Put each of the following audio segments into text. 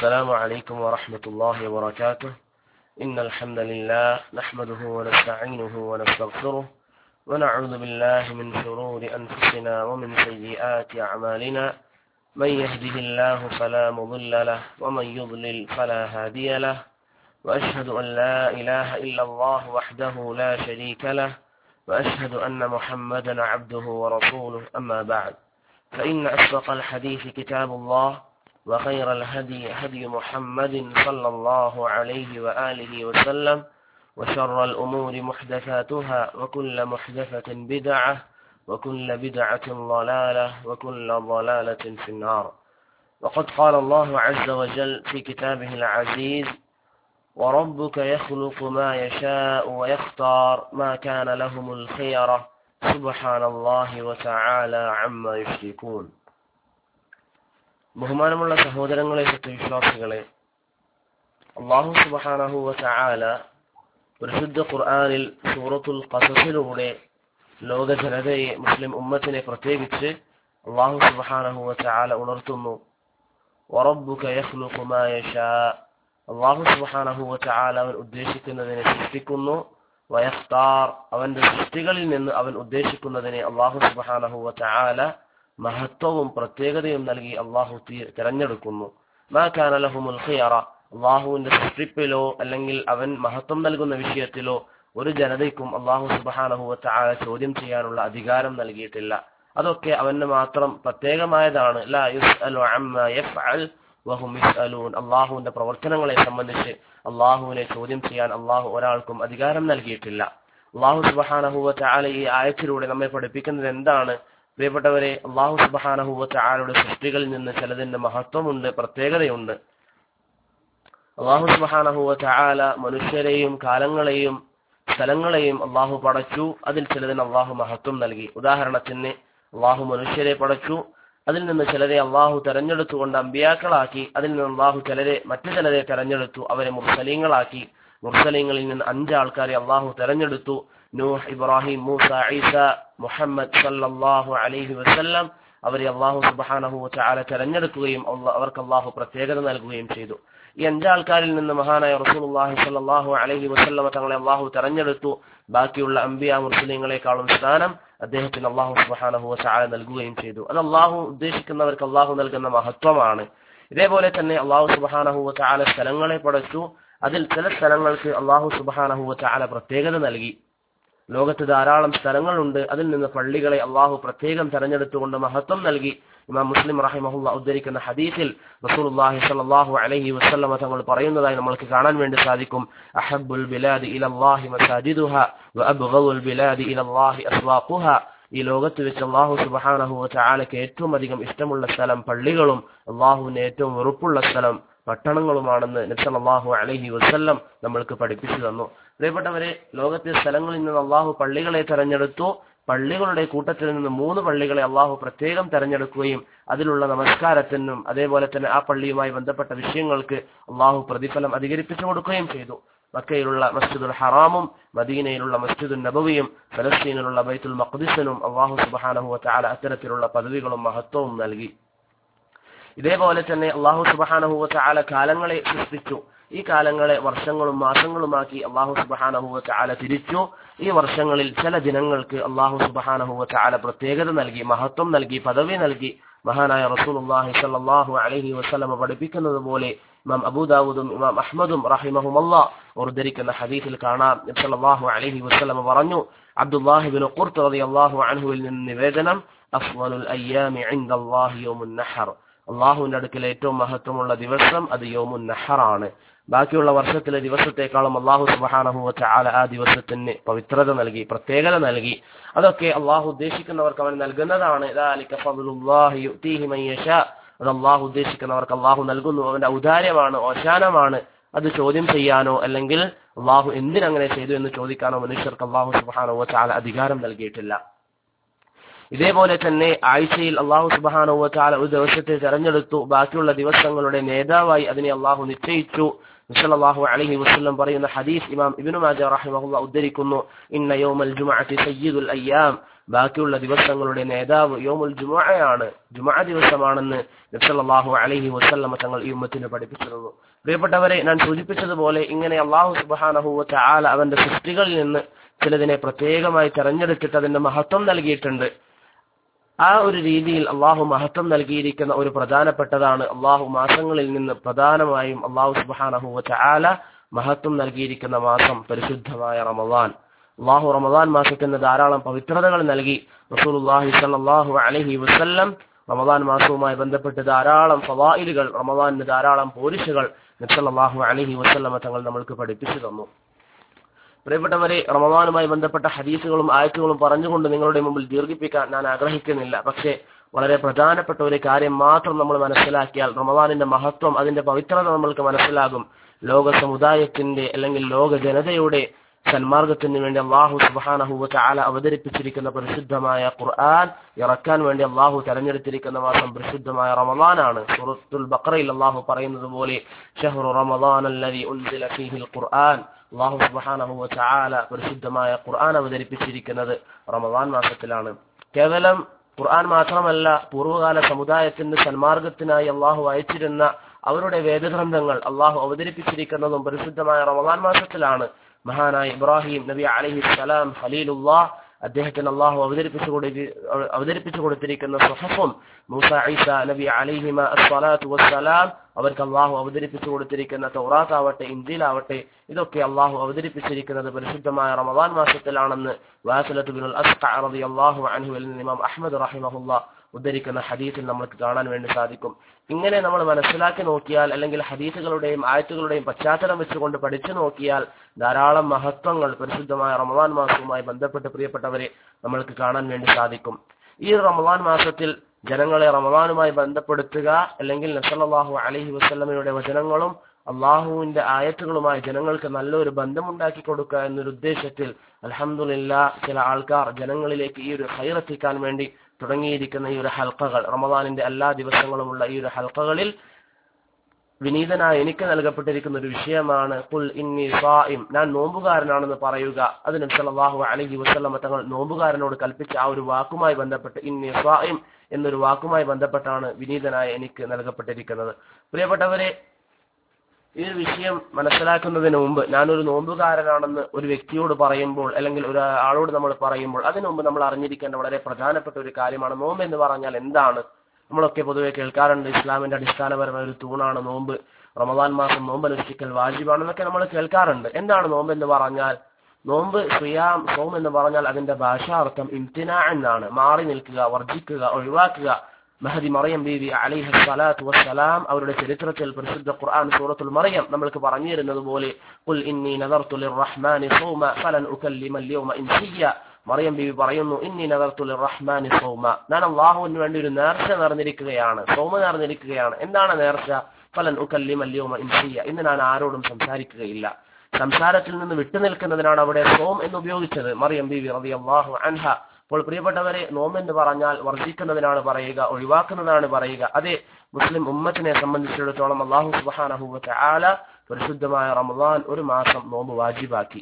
السلام عليكم ورحمة الله وبركاته إن الحمد لله نحمده ونستعينه ونستغفره ونعوذ بالله من شرور أنفسنا ومن سيئات أعمالنا من يهده الله فلا مضل له ومن يضلل فلا هادي له وأشهد أن لا إله إلا الله وحده لا شريك له وأشهد أن محمدا عبده ورسوله أما بعد فإن أصدق الحديث كتاب الله وخير الهدي هدي محمد صلى الله عليه وآله وسلم وشر الأمور محدثاتها وكل محدثة بدعة وكل بدعة ضلالة وكل ضلالة في النار وقد قال الله عز وجل في كتابه العزيز وربك يخلق ما يشاء ويختار ما كان لهم الخيرة سبحان الله وتعالى عما يشركون ബഹുമാനമുള്ള സഹോദരങ്ങളെ സത്യവിശ്വാസികളെ അള്ളാഹു സുബഹാനഹുവ ചാല പരിശുദ്ധ ഖുർആാനിൽ സൂറത്തുൽ ഖസസിലൂടെ ലോക ജനതയെ മുസ്ലിം ഉമ്മത്തിനെ പ്രത്യേകിച്ച് അള്ളാഹു സുബഹാനഹുവ ചാല ഉണർത്തുന്നു വറബ്ബുക യഖ്ലുഖു മാ യശാ അള്ളാഹു സുബഹാനഹുവ ചാല അവൻ ഉദ്ദേശിക്കുന്നതിനെ സൃഷ്ടിക്കുന്നു വയഖ്താർ അവന്റെ സൃഷ്ടികളിൽ നിന്ന് അവൻ ഉദ്ദേശിക്കുന്നതിനെ അള്ളാഹു സുബഹാനഹുവ ചാല മഹത്വവും പ്രത്യേകതയും നൽകി അള്ളാഹു തിരഞ്ഞെടുക്കുന്നു മാ കാന ലഹുമുൽ ഖിയറ അള്ളാഹുവിന്റെ സൃഷ്ടിപ്പിലോ അല്ലെങ്കിൽ അവൻ മഹത്വം നൽകുന്ന വിഷയത്തിലോ ഒരു ജനതയ്ക്കും അള്ളാഹു സുബഹാനഹുവ ചാല ചോദ്യം ചെയ്യാനുള്ള അധികാരം നൽകിയിട്ടില്ല അതൊക്കെ അവന് മാത്രം പ്രത്യേകമായതാണ് ലാ യുസ്അലു അമ്മ യഫ്അൽ വഹും യുസ്അലൂൻ അള്ളാഹുവിന്റെ പ്രവർത്തനങ്ങളെ സംബന്ധിച്ച് അള്ളാഹുവിനെ ചോദ്യം ചെയ്യാൻ അള്ളാഹു ഒരാൾക്കും അധികാരം നൽകിയിട്ടില്ല അള്ളാഹു സുബഹാനഹുവ ചാല ഈ ആയത്തിലൂടെ നമ്മെ പഠിപ്പിക്കുന്നത് എന്താണ് പ്രിയപ്പെട്ടവരെ അള്ളാഹു സുബഹാനഹുവ ചാലയുടെ സൃഷ്ടികളിൽ നിന്ന് ചിലതിന്റെ മഹത്വമുണ്ട് പ്രത്യേകതയുണ്ട് അള്ളാഹു സുബഹാനഹുവ ചാല മനുഷ്യരെയും കാലങ്ങളെയും സ്ഥലങ്ങളെയും അള്ളാഹു പടച്ചു അതിൽ ചിലതിന് അള്ളാഹു മഹത്വം നൽകി ഉദാഹരണത്തിന് അള്ളാഹു മനുഷ്യരെ പടച്ചു അതിൽ നിന്ന് ചിലരെ അള്ളാഹു തെരഞ്ഞെടുത്തുകൊണ്ട് അമ്പിയാക്കളാക്കി അതിൽ നിന്ന് അള്ളാഹു ചിലരെ മറ്റു ചിലരെ തെരഞ്ഞെടുത്തു അവരെ മുർസലീങ്ങളാക്കി മുർസലീങ്ങളിൽ നിന്ന് അഞ്ച് ആൾക്കാരെ അള്ളാഹു തെരഞ്ഞെടുത്തു നൂഹ് ഇബ്രാഹിം മൂസ ഈസ മുഹമ്മദ് സല്ലല്ലാഹു അലൈഹി വസല്ലം അവരെ അള്ളാഹു സുബഹാനഹു ചാല തെരഞ്ഞെടുക്കുകയും അവർക്ക് അള്ളാഹു പ്രത്യേകത നൽകുകയും ചെയ്തു ഈ അഞ്ചാൾക്കാരിൽ നിന്ന് മഹാനായ റസൂലുള്ളാഹി സ്വല്ലല്ലാഹു അലൈഹി വസല്ലമ തങ്ങളെ അള്ളാഹു തെരഞ്ഞെടുത്തു ബാക്കിയുള്ള അംബിയ മുസ്ലിങ്ങളെക്കാളും സ്ഥാനം അദ്ദേഹത്തിന് അള്ളാഹു സുബഹാനഹു ചാല നൽകുകയും ചെയ്തു അത് അള്ളാഹു ഉദ്ദേശിക്കുന്നവർക്ക് അള്ളാഹു നൽകുന്ന മഹത്വമാണ് ഇതേപോലെ തന്നെ അള്ളാഹു സുബഹാനഹു ചാല സ്ഥലങ്ങളെ പടച്ചു അതിൽ ചില സ്ഥലങ്ങൾക്ക് അള്ളാഹു സുബഹാനഹു ചാല പ്രത്യേകത നൽകി ലോകത്ത് ധാരാളം സ്ഥലങ്ങളുണ്ട് അതിൽ നിന്ന് പള്ളികളെ അള്ളാഹു പ്രത്യേകം തെരഞ്ഞെടുത്തുകൊണ്ട് മഹത്വം നൽകി ഇമാം മുസ്ലിം റഹിമഹുല്ല ഉദ്ധരിക്കുന്ന ഹദീസിൽ റസൂലുള്ളാഹി സ്വല്ലല്ലാഹു അലൈഹി വസല്ലമ തങ്ങൾ പറയുന്നതായി നമ്മൾക്ക് കാണാൻ വേണ്ടി സാധിക്കും അഹബ്ബുൽ ബിലാദി ഇലല്ലാഹി മസാജിദുഹ വ അബ്ഗദുൽ ബിലാദി ഇലല്ലാഹി അസ്വാഖുഹ ഈ ലോകത്ത് വെച്ച് അള്ളാഹു സുബഹാനഹു ചാലയ്ക്ക് ഏറ്റവും അധികം ഇഷ്ടമുള്ള സ്ഥലം പള്ളികളും അള്ളാഹുവിന് ഏറ്റവും വെറുപ്പുള്ള സ്ഥലം പട്ടണങ്ങളുമാണെന്ന് നബ്സല്ലാഹു അലഹി വസ്ല്ലം നമ്മൾക്ക് പഠിപ്പിച്ചു തന്നു പ്രിയപ്പെട്ടവരെ ലോകത്തെ സ്ഥലങ്ങളിൽ നിന്ന് അള്ളാഹു പള്ളികളെ തെരഞ്ഞെടുത്തു പള്ളികളുടെ കൂട്ടത്തിൽ നിന്ന് മൂന്ന് പള്ളികളെ അള്ളാഹു പ്രത്യേകം തെരഞ്ഞെടുക്കുകയും അതിലുള്ള നമസ്കാരത്തിനും അതേപോലെ തന്നെ ആ പള്ളിയുമായി ബന്ധപ്പെട്ട വിഷയങ്ങൾക്ക് അള്ളാഹു പ്രതിഫലം അധികരിപ്പിച്ചു കൊടുക്കുകയും ചെയ്തു മക്കയിലുള്ള മസ്ജിദുൽ ഹറാമും മദീനയിലുള്ള മസ്ജിദുൽ നബവിയും ഫലസ്തീനിലുള്ള ബൈത്തുൽ മഖ്ദിസിനും അള്ളാഹു സുബാനഹു ചാല അത്തരത്തിലുള്ള പദവികളും മഹത്വവും നൽകി ഇതേപോലെ തന്നെ അള്ളാഹു സുബഹാനഹുവ ചാല കാലങ്ങളെ സൃഷ്ടിച്ചു ഈ കാലങ്ങളെ വർഷങ്ങളും മാസങ്ങളുമാക്കി അള്ളാഹു സുബഹാനഹുവ ചാല തിരിച്ചു ഈ വർഷങ്ങളിൽ ചില ദിനങ്ങൾക്ക് അള്ളാഹു സുബഹാനഹുവ ചാല പ്രത്യേകത നൽകി മഹത്വം നൽകി പദവി നൽകി മഹാനായ റസൂലുള്ളാഹി സ്വല്ലല്ലാഹു അലൈഹി വസല്ലമ പഠിപ്പിക്കുന്നത് പോലെ ഇമാം അബൂദാവൂദും ഇമാം അഹ്മദും റഹിമഹുമല്ല ഉദ്ധരിക്കുന്ന ഹദീസിൽ കാണാം സല്ലല്ലാഹു അലൈഹി വസല്ലമ പറഞ്ഞു അബ്ദുല്ലാഹി ബിൻ ഖുർത്ത് റളിയല്ലാഹു അൻഹുവിൽ നിന്ന് നിവേദനം അഫ്ളലുൽ അയ്യാമി ഇൻദല്ലാഹി യൗമുൻ നഹർ അള്ളാഹുവിന്റെ അടുക്കൽ ഏറ്റവും മഹത്വമുള്ള ദിവസം അത് യോമുൻ നഹറാണ് ബാക്കിയുള്ള വർഷത്തിലെ ദിവസത്തെക്കാളും അള്ളാഹു സുബാനഹുവ ചാല ആ ദിവസത്തിന് പവിത്രത നൽകി പ്രത്യേകത നൽകി അതൊക്കെ അള്ളാഹു ഉദ്ദേശിക്കുന്നവർക്ക് അവൻ നൽകുന്നതാണ് അത് അള്ളാഹു ഉദ്ദേശിക്കുന്നവർക്ക് അള്ളാഹു നൽകുന്നു അവന്റെ ഔദാര്യമാണ് ഓശാനമാണ് അത് ചോദ്യം ചെയ്യാനോ അല്ലെങ്കിൽ അള്ളാഹു എന്തിനങ്ങനെ ചെയ്തു എന്ന് ചോദിക്കാനോ മനുഷ്യർക്ക് അള്ളാഹു സുബാനഹുവ ചാല അധികാരം നൽകിയിട്ടില്ല ഇതേപോലെ തന്നെ ആഴ്ചയിൽ അള്ളാഹു സുബാനുവ ചാല ഒരു ദിവസത്തെ തെരഞ്ഞെടുത്തു ബാക്കിയുള്ള ദിവസങ്ങളുടെ നേതാവായി അതിനെ അള്ളാഹു നിശ്ചയിച്ചു നസല്ലാഹു അലഹി വസ്ലം പറയുന്ന ഹദീസ് ഇമാം ഇബിനു മാജ റഹിമഹുല്ല ഉദ്ധരിക്കുന്നു ഇന്ന യൗമൽ ജുമഅത്തി സയ്യിദുൽ അയ്യാം ബാക്കിയുള്ള ദിവസങ്ങളുടെ നേതാവ് യോമുൽ ജുമഅയാണ് ജുമഅ ദിവസമാണെന്ന് നബ്സല്ലാഹു അലൈഹി വസല്ലമ തങ്ങൾ ഈ ഉമ്മത്തിന് പഠിപ്പിച്ചിരുന്നു പ്രിയപ്പെട്ടവരെ ഞാൻ സൂചിപ്പിച്ചതുപോലെ ഇങ്ങനെ അള്ളാഹു സുബാനഹുവ ചാല അവന്റെ സൃഷ്ടികളിൽ നിന്ന് ചിലതിനെ പ്രത്യേകമായി തെരഞ്ഞെടുത്തിട്ട് അതിന്റെ മഹത്വം നൽകിയിട്ടുണ്ട് ആ ഒരു രീതിയിൽ അള്ളാഹു മഹത്വം നൽകിയിരിക്കുന്ന ഒരു പ്രധാനപ്പെട്ടതാണ് അള്ളാഹു മാസങ്ങളിൽ നിന്ന് പ്രധാനമായും അള്ളാഹു സുബാനഹുവ ചാല മഹത്വം നൽകിയിരിക്കുന്ന മാസം പരിശുദ്ധമായ റമദാൻ അള്ളാഹു റമദാൻ മാസത്തിന് ധാരാളം പവിത്രതകൾ നൽകി റസൂലുള്ളാഹി സ്വല്ലല്ലാഹു അലൈഹി വസല്ലം റമദാൻ മാസവുമായി ബന്ധപ്പെട്ട് ധാരാളം ഫവായിലുകൾ റമദാനിന് ധാരാളം പോരിശുകൾ നബ്സല്ലാഹു അലൈഹി വസല്ലമ തങ്ങൾ നമ്മൾക്ക് പഠിപ്പിച്ചു തന്നു പ്രിയപ്പെട്ടവരെ റമദാനുമായി ബന്ധപ്പെട്ട ഹദീസുകളും ആയത്തുകളും പറഞ്ഞുകൊണ്ട് നിങ്ങളുടെ മുമ്പിൽ ദീർഘിപ്പിക്കാൻ ഞാൻ ആഗ്രഹിക്കുന്നില്ല പക്ഷേ വളരെ പ്രധാനപ്പെട്ട ഒരു കാര്യം മാത്രം നമ്മൾ മനസ്സിലാക്കിയാൽ റമദാനിന്റെ മഹത്വം അതിന്റെ പവിത്രത നമ്മൾക്ക് മനസ്സിലാകും ലോക സമുദായത്തിന്റെ അല്ലെങ്കിൽ ലോക ജനതയുടെ സന്മാർഗത്തിന് വേണ്ടി അള്ളാഹു സുബാനഹുവ ചാല അവതരിപ്പിച്ചിരിക്കുന്ന പരിശുദ്ധമായ ഖുർആൻ ഇറക്കാൻ വേണ്ടി അള്ളാഹു തെരഞ്ഞെടുത്തിരിക്കുന്ന മാസം പരിശുദ്ധമായ റമദാനാണ് സുറത്തുൽ ബക്രയിൽ അള്ളാഹു പറയുന്നത് പോലെ ഷഹ്റു റമദാൻ അല്ലദി ഉൻസില ഫീഹിൽ ഖുർആൻ അള്ളാഹു സുബാനഹുവ ചാല പരിശുദ്ധമായ ഖുർആൻ അവതരിപ്പിച്ചിരിക്കുന്നത് റമദാൻ മാസത്തിലാണ് കേവലം ഖുർആൻ മാത്രമല്ല പൂർവ്വകാല സമുദായത്തിന്റെ സന്മാർഗത്തിനായി അള്ളാഹു അയച്ചിരുന്ന അവരുടെ വേദഗ്രന്ഥങ്ങൾ അള്ളാഹു അവതരിപ്പിച്ചിരിക്കുന്നതും പരിശുദ്ധമായ റമദാൻ മാസത്തിലാണ് മഹാനായ ഇബ്രാഹിം നബി അലഹി സലാം ഖലീലുല്ലാഹ് അദ്ദേഹത്തിന് അള്ളാഹു അവതരിപ്പിച്ചു കൊടുത്തി അവതരിപ്പിച്ചു കൊടുത്തിരിക്കുന്ന സുഹഫും മൂസ ഈസ നബി അലിഹിമ അസ്വലാത്തു വസ്സലാം അവർക്ക് അള്ളാഹു അവതരിപ്പിച്ചു കൊടുത്തിരിക്കുന്ന തൗറാത്താവട്ടെ ഇന്ത്യയിലാവട്ടെ ഇതൊക്കെ അള്ളാഹു അവതരിപ്പിച്ചിരിക്കുന്നത് പരിശുദ്ധമായ റമദാൻ മാസത്തിലാണെന്ന് വാസലത്ത് ബിനുൽ അസ്ഖറബി അള്ളാഹു അൻഹുവിൽ നിന്ന് ഇമാം അഹമ്മദ് റഹിമഹുല്ല ഉദ്ധരിക്കുന്ന ഹദീസിൽ നമുക്ക് കാണാൻ വേണ്ടി സാധിക്കും ഇങ്ങനെ നമ്മൾ മനസ്സിലാക്കി നോക്കിയാൽ അല്ലെങ്കിൽ ഹദീസുകളുടെയും ആയത്തുകളുടെയും പശ്ചാത്തലം വെച്ചുകൊണ്ട് പഠിച്ചു നോക്കിയാൽ ധാരാളം മഹത്വങ്ങൾ പരിശുദ്ധമായ റമദാൻ മാസവുമായി ബന്ധപ്പെട്ട് പ്രിയപ്പെട്ടവരെ നമ്മൾക്ക് കാണാൻ വേണ്ടി സാധിക്കും ഈ റമദാൻ മാസത്തിൽ ജനങ്ങളെ റമദാനുമായി ബന്ധപ്പെടുത്തുക അല്ലെങ്കിൽ നസല്ലാഹു അലഹി വസ്ലമയുടെ വചനങ്ങളും അള്ളാഹുവിന്റെ ആയത്തുകളുമായി ജനങ്ങൾക്ക് നല്ലൊരു ബന്ധമുണ്ടാക്കി കൊടുക്കുക എന്നൊരു ഉദ്ദേശത്തിൽ അലഹമുല്ല ചില ആൾക്കാർ ജനങ്ങളിലേക്ക് ഈ ഒരു ഹൈറെത്തിക്കാൻ വേണ്ടി തുടങ്ങിയിരിക്കുന്ന ഈ ഒരു ഹൽക്കകൾ റമദാനിന്റെ എല്ലാ ദിവസങ്ങളുമുള്ള ഈ ഒരു ഹൽക്കകളിൽ വിനീതനായ എനിക്ക് നൽകപ്പെട്ടിരിക്കുന്ന ഒരു വിഷയമാണ് കുൽ ഇന്നി സായിം ഞാൻ നോമ്പുകാരനാണെന്ന് പറയുക അതിന് സല്ലല്ലാഹു അലൈഹി വസല്ലമ തങ്ങൾ നോമ്പുകാരനോട് കൽപ്പിച്ച ആ ഒരു വാക്കുമായി ബന്ധപ്പെട്ട് ഇന്നി സായിം എന്നൊരു വാക്കുമായി ബന്ധപ്പെട്ടാണ് വിനീതനായ എനിക്ക് നൽകപ്പെട്ടിരിക്കുന്നത് പ്രിയപ്പെട്ടവരെ ഈ ഒരു വിഷയം മനസ്സിലാക്കുന്നതിന് മുമ്പ് ഞാനൊരു നോമ്പുകാരനാണെന്ന് ഒരു വ്യക്തിയോട് പറയുമ്പോൾ അല്ലെങ്കിൽ ഒരു ആളോട് നമ്മൾ പറയുമ്പോൾ അതിനു മുമ്പ് നമ്മൾ അറിഞ്ഞിരിക്കേണ്ട വളരെ പ്രധാനപ്പെട്ട ഒരു കാര്യമാണ് നോമ്പ് എന്ന് പറഞ്ഞാൽ എന്താണ് നമ്മളൊക്കെ പൊതുവെ കേൾക്കാറുണ്ട് ഇസ്ലാമിന്റെ അടിസ്ഥാനപരമായ ഒരു തൂണാണ് നോമ്പ് റമദാൻ മാസം നോമ്പ് അനുഷ്ഠിക്കൽ വാജിബാണെന്നൊക്കെ നമ്മൾ കേൾക്കാറുണ്ട് എന്താണ് നോമ്പ് എന്ന് പറഞ്ഞാൽ നോമ്പ് സിയാം സോം എന്ന് പറഞ്ഞാൽ അതിന്റെ ഭാഷാർത്ഥം ഇംതിന എന്നാണ് മാറി നിൽക്കുക വർജിക്കുക ഒഴിവാക്കുക മഹദി മറിയം ബീവി അലിഹ സ്വലാത്തു വസ്സലാം അവരുടെ ചരിത്രത്തിൽ പരിശുദ്ധ ഖുർആൻ സൂറത്തുൽ മറിയം നമ്മൾക്ക് പറഞ്ഞു തരുന്നത് പോലെ ഖുൽ ഇന്നി നദർതു ലിർറഹ്മാനി സൗമ ഫലൻ ഉകല്ലിമ അൽയൗമ ഇൻസിയ മറിയം ബീവി പറയുന്നു ഇന്നി നദർതു ലിർറഹ്മാനി സൗമ ഞാൻ അള്ളാഹുവിന് വേണ്ടി ഒരു നേർച്ച നേർന്നിരിക്കുകയാണ് സൗമ നേർന്നിരിക്കുകയാണ് എന്താണ് നേർച്ച ഫലൻ ഉകല്ലിമ അൽയൗമ ഇൻസിയ ഇന്ന് ഞാൻ ആരോടും സംസാരിക്കുകയില്ല സംസാരത്തിൽ നിന്ന് വിട്ടുനിൽക്കുന്നതിനാണ് അവിടെ സോം എന്ന് ഉപയോഗിച്ചത് മറിയം ബീവി റളിയല്ലാഹു അൻഹ അപ്പോൾ പ്രിയപ്പെട്ടവരെ നോമ്പ് എന്ന് പറഞ്ഞാൽ വർജിക്കുന്നതിനാണ് പറയുക ഒഴിവാക്കുന്നതാണ് പറയുക അതെ മുസ്ലിം ഉമ്മത്തിനെ സംബന്ധിച്ചിടത്തോളം അള്ളാഹു സുബാനഹു ആല പരിശുദ്ധമായ റമദാൻ ഒരു മാസം നോമ്പ് വാജിബാക്കി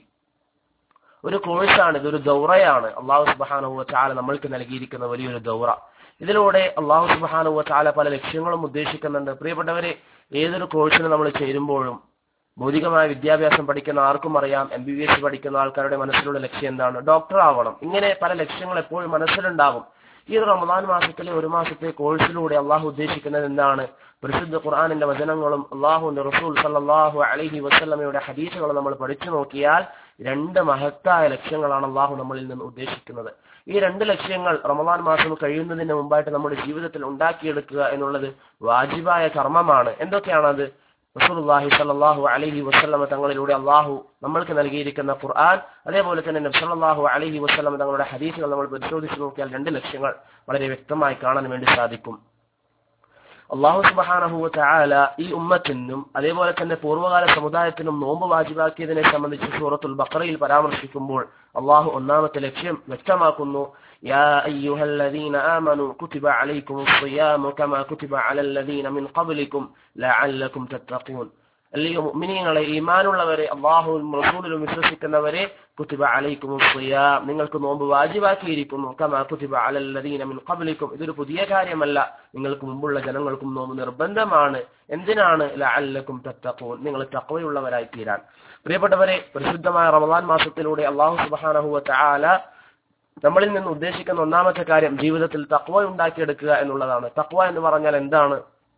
ഒരു കോഴ്സാണ് ഇതൊരു ദൗറയാണ് അള്ളാഹു സുബാനഹു ചാല നമ്മൾക്ക് നൽകിയിരിക്കുന്ന വലിയൊരു ദൗറ ഇതിലൂടെ അള്ളാഹു സുബാനഹു ചാല പല ലക്ഷ്യങ്ങളും ഉദ്ദേശിക്കുന്നുണ്ട് പ്രിയപ്പെട്ടവരെ ഏതൊരു കോഴ്സിന് നമ്മൾ ചേരുമ്പോഴും ഭൗതികമായ വിദ്യാഭ്യാസം പഠിക്കുന്ന ആർക്കും അറിയാം എം ബി ബി എസ് പഠിക്കുന്ന ആൾക്കാരുടെ മനസ്സിലുള്ള ലക്ഷ്യം എന്താണ് ഡോക്ടർ ആവണം ഇങ്ങനെ പല ലക്ഷ്യങ്ങൾ എപ്പോഴും മനസ്സിലുണ്ടാകും ഈ ഒരു റമദാൻ മാസത്തിലെ ഒരു മാസത്തെ കോഴ്സിലൂടെ അള്ളാഹു ഉദ്ദേശിക്കുന്നത് എന്താണ് പരിശുദ്ധ ഖുർആാനിന്റെ വചനങ്ങളും അള്ളാഹുന്റെ റസൂൽ സല്ലാഹു അലഹി വസ്ലമയുടെ ഹദീസുകളും നമ്മൾ പഠിച്ചു നോക്കിയാൽ രണ്ട് മഹത്തായ ലക്ഷ്യങ്ങളാണ് അള്ളാഹു നമ്മളിൽ നിന്ന് ഉദ്ദേശിക്കുന്നത് ഈ രണ്ട് ലക്ഷ്യങ്ങൾ റമദാൻ മാസം കഴിയുന്നതിന് മുമ്പായിട്ട് നമ്മുടെ ജീവിതത്തിൽ ഉണ്ടാക്കിയെടുക്കുക എന്നുള്ളത് വാജിബായ കർമ്മമാണ് എന്തൊക്കെയാണത് റസൂലുള്ളാഹി സ്വല്ലല്ലാഹു അലൈഹി വസല്ലമ തങ്ങളിലൂടെ അള്ളാഹു നമ്മൾക്ക് നൽകിയിരിക്കുന്ന ഖുർആൻ അതേപോലെ തന്നെ നബി സല്ലല്ലാഹു അലൈഹി വസല്ലമ തങ്ങളുടെ ഹദീസുകൾ നമ്മൾ പരിശോധിച്ച് നോക്കിയാൽ രണ്ട് ലക്ഷ്യങ്ങൾ വളരെ വ്യക്തമായി കാണാൻ വേണ്ടി സാധിക്കും അള്ളാഹു സുബഹാനഹു ചായാല ഈ ഉമ്മത്തിനും അതേപോലെ തന്നെ പൂർവ്വകാല സമുദായത്തിനും നോമ്പ് വാജിബാക്കിയതിനെ സംബന്ധിച്ച് സൂറത്തുൽ ബഖറയിൽ പരാമർശിക്കുമ്പോൾ അള്ളാഹു ഒന്നാമത്തെ ലക്ഷ്യം വ്യക്തമാക്കുന്നു يا أيها الذين آمنوا كتب عليكم الصيام كما كتب على الذين من قبلكم لعلكم تتقون അല്ലെങ്കിൽ മുഅ്മിനീങ്ങളെ ഈമാനുള്ളവരെ അള്ളാഹുവും റസൂലിലും വിശ്വസിക്കുന്നവരെ കുത്തിബ അലൈക്കും നിങ്ങൾക്ക് നോമ്പ് വാജിബാക്കിയിരിക്കുന്നു കമാ കുത്തിബ അലല്ലദീന മിൻ ഖബ്ലിക്കും ഇതൊരു പുതിയ കാര്യമല്ല നിങ്ങൾക്ക് മുമ്പുള്ള ജനങ്ങൾക്കും നോമ്പ് നിർബന്ധമാണ് എന്തിനാണ് ലഅല്ലക്കും തത്തഖൂൻ നിങ്ങൾ തഖ്വയുള്ളവരായി തീരാൻ പ്രിയപ്പെട്ടവരെ പരിശുദ്ധമായ റമദാൻ മാസത്തിലൂടെ അള്ളാഹു സുബ്ഹാനഹു വ തആല നമ്മളിൽ നിന്ന് ഉദ്ദേശിക്കുന്ന ഒന്നാമത്തെ കാര്യം ജീവിതത്തിൽ തക്വ ഉണ്ടാക്കിയെടുക്കുക എന്നുള്ളതാണ് തക്വ എന്ന് പറഞ്ഞാൽ എന്താണ്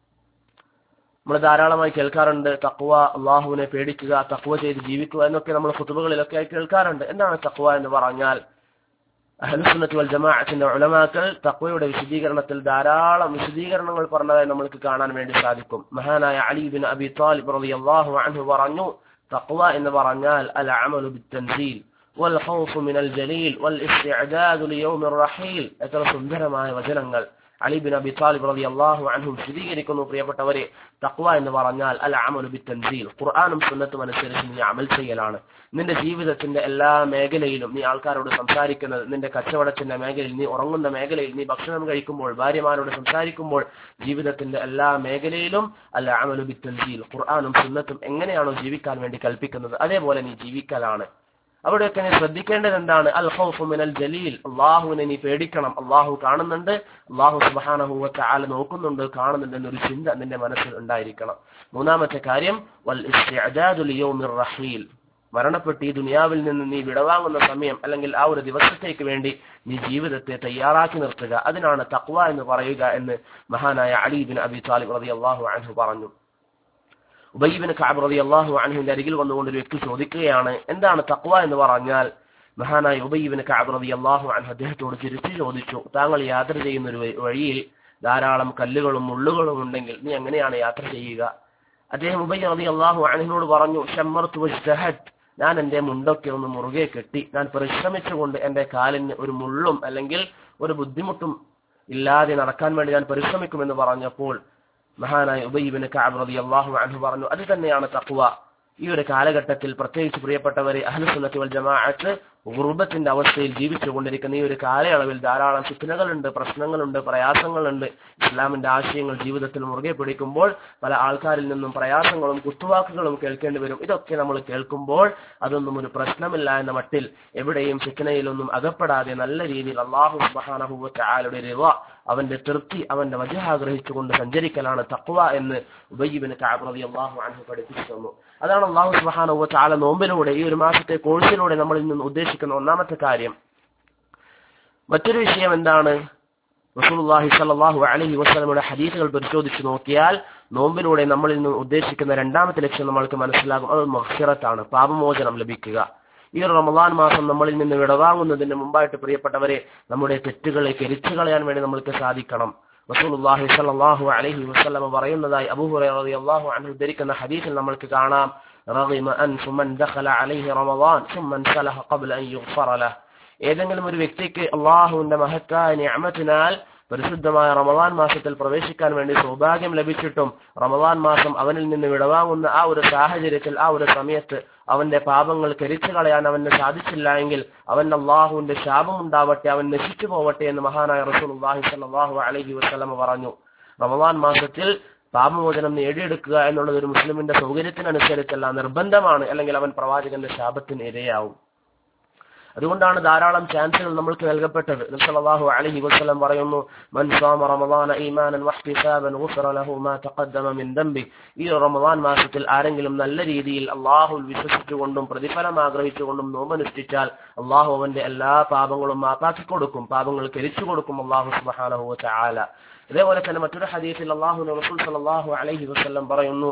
നമ്മൾ ധാരാളമായി കേൾക്കാറുണ്ട് തക്വ അള്ളാഹുവിനെ പേടിക്കുക തക്വ ചെയ്ത് ജീവിക്കുക എന്നൊക്കെ നമ്മൾ കുത്തുബുകളിലൊക്കെ ആയി കേൾക്കാറുണ്ട് എന്താണ് തക്വ എന്ന് പറഞ്ഞാൽ അഹലുസുന്നത്ത് വൽ ജമാഅത്തിന്റെ ഉലമാക്കൾ തക്വയുടെ വിശദീകരണത്തിൽ ധാരാളം വിശദീകരണങ്ങൾ പറഞ്ഞതായി നമ്മൾക്ക് കാണാൻ വേണ്ടി സാധിക്കും മഹാനായ അലി ബിൻ അബി താലിബ് റളിയല്ലാഹു അൻഹു പറഞ്ഞു തക്വ എന്ന് പറഞ്ഞാൽ അൽ അമലു ബിത്തൻസീൽ والخوف من الجليل والاستعداد ليوم الرحيل എത്ര സുന്ദരമായ വചനങ്ങൾ അലി ബിൻ അബി താലിബ് റളിയല്ലാഹു അൻഹു വിശദീകരിക്കുന്നു പ്രിയപ്പെട്ടവരെ തഖ്വ എന്ന് പറഞ്ഞാൽ അൽ അമലു ബിത്തൻസീൽ ഖുർആനും സുന്നത്തും അനുസരിച്ച് നീ അമൽ ചെയ്യലാണ് നിന്റെ ജീവിതത്തിന്റെ എല്ലാ മേഖലയിലും നീ ആൾക്കാരോട് സംസാരിക്കുന്നത് നിന്റെ കച്ചവടത്തിന്റെ മേഖലയിൽ നീ ഉറങ്ങുന്ന മേഖലയിൽ നീ ഭക്ഷണം കഴിക്കുമ്പോൾ ഭാര്യമാരോട് സംസാരിക്കുമ്പോൾ ജീവിതത്തിന്റെ എല്ലാ മേഖലയിലും അൽ അമലു ബിത്തൻസീൽ ഖുർആനും സുന്നത്തും എങ്ങനെയാണോ ജീവിക്കാൻ വേണ്ടി കൽപ്പിക്കുന്നത് അതേപോലെ നീ ജീവിക്കലാണ് അവിടെയൊക്കെ നീ ശ്രദ്ധിക്കേണ്ടത് എന്താണ് അൽ ഖൗഫു മിനൽ ജലീൽ അള്ളാഹുവിനെ നീ പേടിക്കണം അള്ളാഹു കാണുന്നുണ്ട് അള്ളാഹു സുബ്ഹാനഹു വ തആല നോക്കുന്നുണ്ട് കാണുന്നുണ്ട് എന്നൊരു ചിന്ത നിന്റെ മനസ്സിൽ ഉണ്ടായിരിക്കണം മൂന്നാമത്തെ കാര്യം വൽ ഇസ്തിഅദാദു ലിയൗമിർ റഹീൽ മരണപ്പെട്ട് ഈ ദുനിയാവിൽ നിന്ന് നീ വിടവാങ്ങുന്ന സമയം അല്ലെങ്കിൽ ആ ഒരു ദിവസത്തേക്ക് വേണ്ടി നീ ജീവിതത്തെ തയ്യാറാക്കി നിർത്തുക അതിനാണ് തക്വ എന്ന് പറയുക എന്ന് മഹാനായ അലി ബിൻ അബി താലിബ് റളിയല്ലാഹു അൻഹു പറഞ്ഞു ഉബൈബിന് കാബ് റതി അള്ളാഹു അനഹുവിന്റെ അരികിൽ വന്നുകൊണ്ട് ഒരു വ്യക്തി ചോദിക്കുകയാണ് എന്താണ് തക്വ എന്ന് പറഞ്ഞാൽ മഹാനായ ഉബൈബിന് കാബ് റതി അള്ളാഹു അൻഹു അദ്ദേഹത്തോട് തിരിച്ചു ചോദിച്ചു താങ്കൾ യാത്ര ചെയ്യുന്ന ഒരു വഴിയിൽ ധാരാളം കല്ലുകളും മുള്ളുകളും ഉണ്ടെങ്കിൽ നീ എങ്ങനെയാണ് യാത്ര ചെയ്യുക അദ്ദേഹം ഉബൈ റതി അള്ളാഹു അനഹിനോട് പറഞ്ഞു ഷമ്മർത്ത് വജ്തഹദ് ഞാൻ എന്റെ മുണ്ടൊക്കെ ഒന്ന് മുറുകെ കെട്ടി ഞാൻ പരിശ്രമിച്ചുകൊണ്ട് എന്റെ കാലിന് ഒരു മുള്ളും അല്ലെങ്കിൽ ഒരു ബുദ്ധിമുട്ടും ഇല്ലാതെ നടക്കാൻ വേണ്ടി ഞാൻ പരിശ്രമിക്കുമെന്ന് പറഞ്ഞപ്പോൾ മഹാനായ ഉബൈബിന് കാബ് റതി അള്ളാഹു അൻഹു പറഞ്ഞു അത് തന്നെയാണ് തഖ്വ ഈ ഒരു കാലഘട്ടത്തിൽ പ്രത്യേകിച്ച് പ്രിയപ്പെട്ടവരെ അഹ്ലുസുന്നത്തി വൽ ജമാഅത്ത് ഗുർബത്തിന്റെ അവസ്ഥയിൽ ജീവിച്ചുകൊണ്ടിരിക്കുന്ന ഈ ഒരു കാലയളവിൽ ധാരാളം ഫിത്നകളുണ്ട് പ്രശ്നങ്ങളുണ്ട് പ്രയാസങ്ങളുണ്ട് ഇസ്ലാമിന്റെ ആശയങ്ങൾ ജീവിതത്തിൽ മുറുകെ പിടിക്കുമ്പോൾ പല ആൾക്കാരിൽ നിന്നും പ്രയാസങ്ങളും കുത്തുവാക്കുകളും കേൾക്കേണ്ടി വരും ഇതൊക്കെ നമ്മൾ കേൾക്കുമ്പോൾ അതൊന്നും ഒരു പ്രശ്നമില്ല എന്ന മട്ടിൽ എവിടെയും ഫിത്നയിലൊന്നും അകപ്പെടാതെ നല്ല രീതിയിൽ അള്ളാഹു സുബാനഹുവന്റെ രവ അവന്റെ തൃപ്തി അവന്റെ വജഹ ആഗ്രഹിച്ചുകൊണ്ട് സഞ്ചരിക്കലാണ് തക്വ എന്ന് ഉബയ്യബിന് കാബ്രതി അള്ളാഹു അൻഹു പഠിപ്പിച്ചു തന്നു അതാണ് അള്ളാഹു സുബാനുവ ചാല നോമ്പിലൂടെ ഈ ഒരു മാസത്തെ കോഴ്സിലൂടെ നമ്മളിൽ നിന്ന് ഉദ്ദേശിക്കുന്ന ഒന്നാമത്തെ കാര്യം മറ്റൊരു വിഷയം എന്താണ് റസൂലുള്ളാഹി സ്വല്ലല്ലാഹു അലൈഹി വസല്ലമയുടെ ഹദീസുകൾ പരിശോധിച്ച് നോക്കിയാൽ നോമ്പിലൂടെ നമ്മളിൽ നിന്ന് ഉദ്ദേശിക്കുന്ന രണ്ടാമത്തെ ലക്ഷ്യം നമ്മൾക്ക് മനസ്സിലാകും അത് മഹ്സിറത്താണ് പാപമോചനം ലഭിക്കുക ഈ ഒരു റമദാൻ മാസം നമ്മളിൽ നിന്ന് വിടവാങ്ങുന്നതിന് മുമ്പായിട്ട് പ്രിയപ്പെട്ടവരെ നമ്മുടെ തെറ്റുകളെ കരിച്ചു കളയാൻ വേണ്ടി നമ്മൾക്ക് സാധിക്കണം റസൂലുള്ളാഹി സ്വല്ലല്ലാഹു അലൈഹി വസല്ലമ പറയുന്നതായി അബൂ ഹുറൈറ റളിയല്ലാഹു അൻഹു ഉദ്ധരിക്കുന്ന ഹദീസിൽ നമ്മൾക്ക് കാണാം റഗിമ അൻഫു മൻ ദഖല അലൈഹി റമദാൻ ثم انسلخ قبل ان يغفر له ഏതെങ്കിലും ഒരു വ്യക്തിക്ക് അള്ളാഹുവിന്റെ മഹത്തായ നിഅമത്തിനാൽ പരിശുദ്ധമായ റമദാൻ മാസത്തിൽ പ്രവേശിക്കാൻ വേണ്ടി സൗഭാഗ്യം ലഭിച്ചിട്ടും റമദാൻ മാസം അവനിൽ നിന്ന് വിടവാങ്ങുന്ന ആ ഒരു സാഹചര്യത്തിൽ ആ ഒരു സമയത്ത് അവന്റെ പാപങ്ങൾ കരിച്ചു കളയാൻ അവന് സാധിച്ചില്ല എങ്കിൽ അവൻ അള്ളാഹുവിന്റെ ശാപം ഉണ്ടാവട്ടെ അവൻ നശിച്ചു പോവട്ടെ എന്ന് മഹാനായ റസൂലുള്ളാഹി സ്വല്ലല്ലാഹു അലൈഹി വസല്ലമ പറഞ്ഞു റമദാൻ മാസത്തിൽ പാപമോചനം നേടിയെടുക്കുക എന്നുള്ളത് ഒരു മുസ്ലിമിന്റെ സൗകര്യത്തിനനുസരിച്ചല്ല നിർബന്ധമാണ് അല്ലെങ്കിൽ അവൻ പ്രവാചകന്റെ ശാപത്തിന് ഇരയാവും അതുകൊണ്ടാണ് ധാരാളം ചാൻസുകൾ നമ്മൾക്ക് നൽകപ്പെട്ടത് നബ്സല്ലാഹു അലൈഹി വസല്ലം പറയുന്നു മൻ സാമ റമദാന ഈമാനൻ വഹ്തിസാബൻ ഗുഫറ ലഹു മാ തഖദ്ദമ മിൻ ദംബി ഈ റമദാൻ മാസത്തിൽ ആരെങ്കിലും നല്ല രീതിയിൽ അള്ളാഹുൽ വിശ്വസിച്ചുകൊണ്ടും പ്രതിഫലം ആഗ്രഹിച്ചുകൊണ്ടും നോമ്പനുഷ്ഠിച്ചാൽ അള്ളാഹു അവന്റെ എല്ലാ പാപങ്ങളും മാപ്പാക്കി കൊടുക്കും പാപങ്ങൾ കരിച്ചു കൊടുക്കും അള്ളാഹു സുബ്ഹാനഹു വതആല ഇതേപോലെ തന്നെ മറ്റൊരു ഹദീസിൽ അള്ളാഹു റസൂൽ സല്ലല്ലാഹു അലൈഹി വസല്ലം പറയുന്നു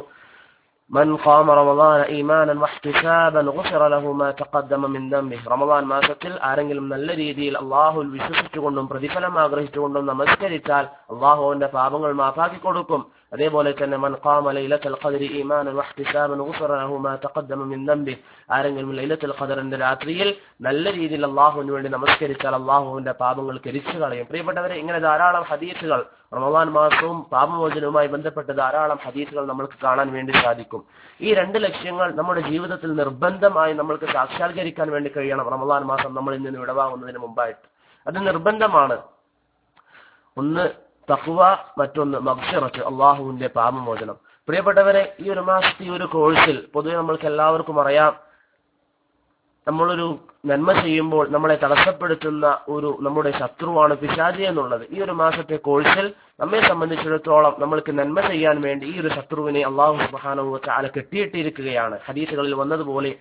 من قام رمضان ايمانا واحتسابا غفر له ما تقدم من ذنبه റമദാൻ മാസത്തിൽ ആരെങ്കിലും നല്ല രീതിയിൽ അള്ളാഹുൽ വിശ്വസിച്ചുകൊണ്ടും പ്രതിഫലം ആഗ്രഹിച്ചുകൊണ്ടും നമസ്കരിച്ചാൽ അള്ളാഹു അവന്റെ പാപങ്ങൾ മാപ്പാക്കി കൊടുക്കും അതേപോലെ തന്നെ മൻ ഖാമ ലൈലത്തുൽ ഖദ്രി ഈമാനൻ വഹ്തിസാബൻ ഗുഫറ ലഹു മാ തഖദ്ദമ മിൻ ദംബി ആരെങ്കിലും ലൈലത്തുൽ ഖദറിന്റെ രാത്രിയിൽ നല്ല രീതിയിൽ അള്ളാഹുവിന് വേണ്ടി നമസ്കരിച്ചാൽ അള്ളാഹുവിന്റെ പാപങ്ങൾ കരിച്ചു കളയും പ്രിയപ്പെട്ടവരെ ഇങ്ങനെ ധാരാളം ഹദീസുകൾ റമദാൻ മാസവും പാപമോചനവുമായി ബന്ധപ്പെട്ട് ധാരാളം ഹദീസുകൾ നമ്മൾക്ക് കാണാൻ വേണ്ടി സാധിക്കും ഈ രണ്ട് ലക്ഷ്യങ്ങൾ നമ്മുടെ ജീവിതത്തിൽ നിർബന്ധമായി നമ്മൾക്ക് സാക്ഷാത്കരിക്കാൻ വേണ്ടി കഴിയണം റമദാൻ മാസം നമ്മളിൽ നിന്ന് വിടവാങ്ങുന്നതിന് മുമ്പായിട്ട് അത് നിർബന്ധമാണ് ഒന്ന് തഖ്വ മറ്റൊന്ന് മഗ്ഫിറത്ത് അള്ളാഹുവിന്റെ പാപമോചനം പ്രിയപ്പെട്ടവരെ ഈ ഒരു മാസത്തെ ഈ ഒരു കോഴ്സിൽ പൊതുവെ നമ്മൾക്ക് എല്ലാവർക്കും അറിയാം നമ്മളൊരു നന്മ ചെയ്യുമ്പോൾ നമ്മളെ തടസ്സപ്പെടുത്തുന്ന ഒരു നമ്മുടെ ശത്രുവാണ് പിശാചി എന്നുള്ളത് ഈ ഒരു മാസത്തെ കോഴ്സിൽ നമ്മെ സംബന്ധിച്ചിടത്തോളം നമ്മൾക്ക് നന്മ ചെയ്യാൻ വേണ്ടി ഈ ഒരു ശത്രുവിനെ അള്ളാഹു സുബാനവ ചാല കെട്ടിയിട്ടിരിക്കുകയാണ് ഹദീസുകളിൽ വന്നതുപോലെ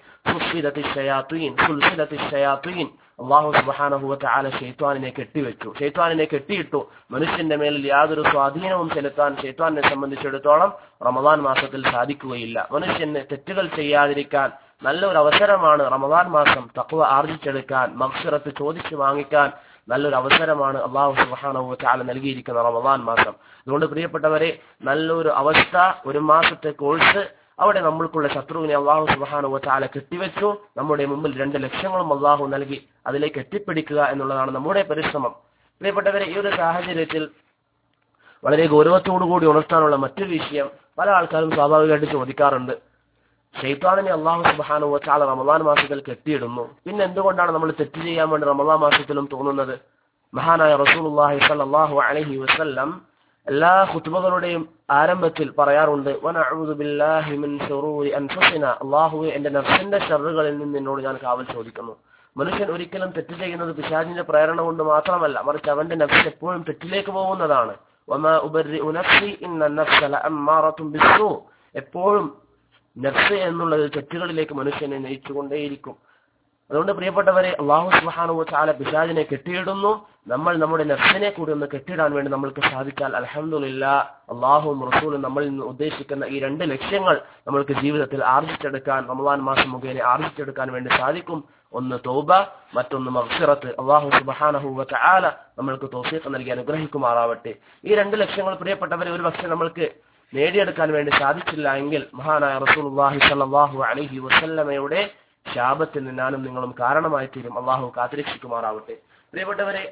അള്ളാഹു സുബാനഹുവ ചാല ഷെയ്ത്വാനിനെ കെട്ടിവെച്ചു ഷെയ്ത്വാനിനെ കെട്ടിയിട്ടു മനുഷ്യന്റെ മേലിൽ യാതൊരു സ്വാധീനവും ചെലുത്താൻ ഷെയ്ത്വാനെ സംബന്ധിച്ചിടത്തോളം റമദാൻ മാസത്തിൽ സാധിക്കുകയില്ല മനുഷ്യന് തെറ്റുകൾ ചെയ്യാതിരിക്കാൻ നല്ലൊരു അവസരമാണ് റമദാൻ മാസം തക്വ ആർജിച്ചെടുക്കാൻ മക്സിറത്ത് ചോദിച്ചു വാങ്ങിക്കാൻ നല്ലൊരു അവസരമാണ് അള്ളാഹു സുബാനവു ചാല നൽകിയിരിക്കുന്ന റമദാൻ മാസം അതുകൊണ്ട് പ്രിയപ്പെട്ടവരെ നല്ലൊരു അവസ്ഥ ഒരു മാസത്തെ കോഴ്സ് അവിടെ നമ്മൾക്കുള്ള ശത്രുവിനെ അള്ളാഹു സുബാനുവ ചാല കെട്ടിവെച്ചു നമ്മുടെ മുമ്പിൽ രണ്ട് ലക്ഷ്യങ്ങളും അള്ളാഹു നൽകി അതിലേക്ക് എത്തിപ്പിടിക്കുക എന്നുള്ളതാണ് നമ്മുടെ പരിശ്രമം പ്രിയപ്പെട്ടവരെ ഈ ഒരു സാഹചര്യത്തിൽ വളരെ ഗൗരവത്തോടുകൂടി ഉണർത്താനുള്ള മറ്റൊരു വിഷയം പല ആൾക്കാരും സ്വാഭാവികമായിട്ട് ചോദിക്കാറുണ്ട് ഷെയ്ത്താനിനെ അള്ളാഹു സുബാനുവ ചാല റമദാൻ മാസത്തിൽ കെട്ടിയിടുന്നു പിന്നെ എന്തുകൊണ്ടാണ് നമ്മൾ തെറ്റ് ചെയ്യാൻ വേണ്ടി റമദാൻ മാസത്തിലും തോന്നുന്നത് മഹാനായ റസൂലുള്ളാഹി സ്വല്ലല്ലാഹു അലൈഹി വസല്ലം എല്ലാ ഖുത്ബകളുടെയും ആരംഭത്തിൽ പറയാറുണ്ട് വനഅഊദു ബില്ലാഹി മിൻ ശുറൂരി അൻഫുസിന അല്ലാഹുവേ എന്റെ നഫ്സിന്റെ ഷർറുകളിൽ നിന്ന് നിന്നോട് ഞാൻ കാവൽ ചോദിക്കുന്നു മനുഷ്യൻ ഒരിക്കലും തെറ്റ് ചെയ്യുന്നത് പിശാചിന്റെ പ്രേരണ കൊണ്ട് മാത്രമല്ല മറിച്ച് അവന്റെ നഫ്സ് എപ്പോഴും തെറ്റിലേക്ക് പോകുന്നതാണ് വമാ ഉബർരിഉ നഫ്സി ഇന്ന നഫ്സ ലഅമ്മാറത്തും ബിസ്സൂ എപ്പോഴും നഫ്സ് എന്നുള്ളത് തെറ്റുകളിലേക്ക് മനുഷ്യനെ നയിച്ചുകൊണ്ടേയിരിക്കും അതുകൊണ്ട് പ്രിയപ്പെട്ടവരെ അള്ളാഹു സുബാനു ചാല പിശാജിനെ കെട്ടിയിടുന്നു നമ്മൾ നമ്മുടെ നഫ്സിനെ കൂടി ഒന്ന് കെട്ടിയിടാൻ വേണ്ടി നമ്മൾക്ക് സാധിച്ചാൽ അലഹമുല്ല അള്ളാഹുവും റസൂലും നമ്മളിൽ നിന്ന് ഉദ്ദേശിക്കുന്ന ഈ രണ്ട് ലക്ഷ്യങ്ങൾ നമ്മൾക്ക് ജീവിതത്തിൽ ആർജിച്ചെടുക്കാൻ റമദാൻ മാസം മുഖേന ആർജിച്ചെടുക്കാൻ വേണ്ടി സാധിക്കും ഒന്ന് തോബ മറ്റൊന്ന് മഗ്സിറത്ത് അള്ളാഹു സുബാനഹുവ ചാല നമ്മൾക്ക് തോഫീഖ് നൽകി അനുഗ്രഹിക്കുമാറാവട്ടെ ഈ രണ്ട് ലക്ഷ്യങ്ങൾ പ്രിയപ്പെട്ടവരെ ഒരു പക്ഷെ നമ്മൾക്ക് നേടിയെടുക്കാൻ വേണ്ടി സാധിച്ചില്ല എങ്കിൽ മഹാനായ റസൂലുള്ളാഹി സ്വല്ലല്ലാഹു അലൈഹി വസല്ലമയുടെ ശാപത്തിന് ഞാനും നിങ്ങളും കാരണമായി തീരും അള്ളാഹു കാത്തിരക്ഷിക്കുമാറാവട്ടെ പ്രിയപ്പെട്ടവരെ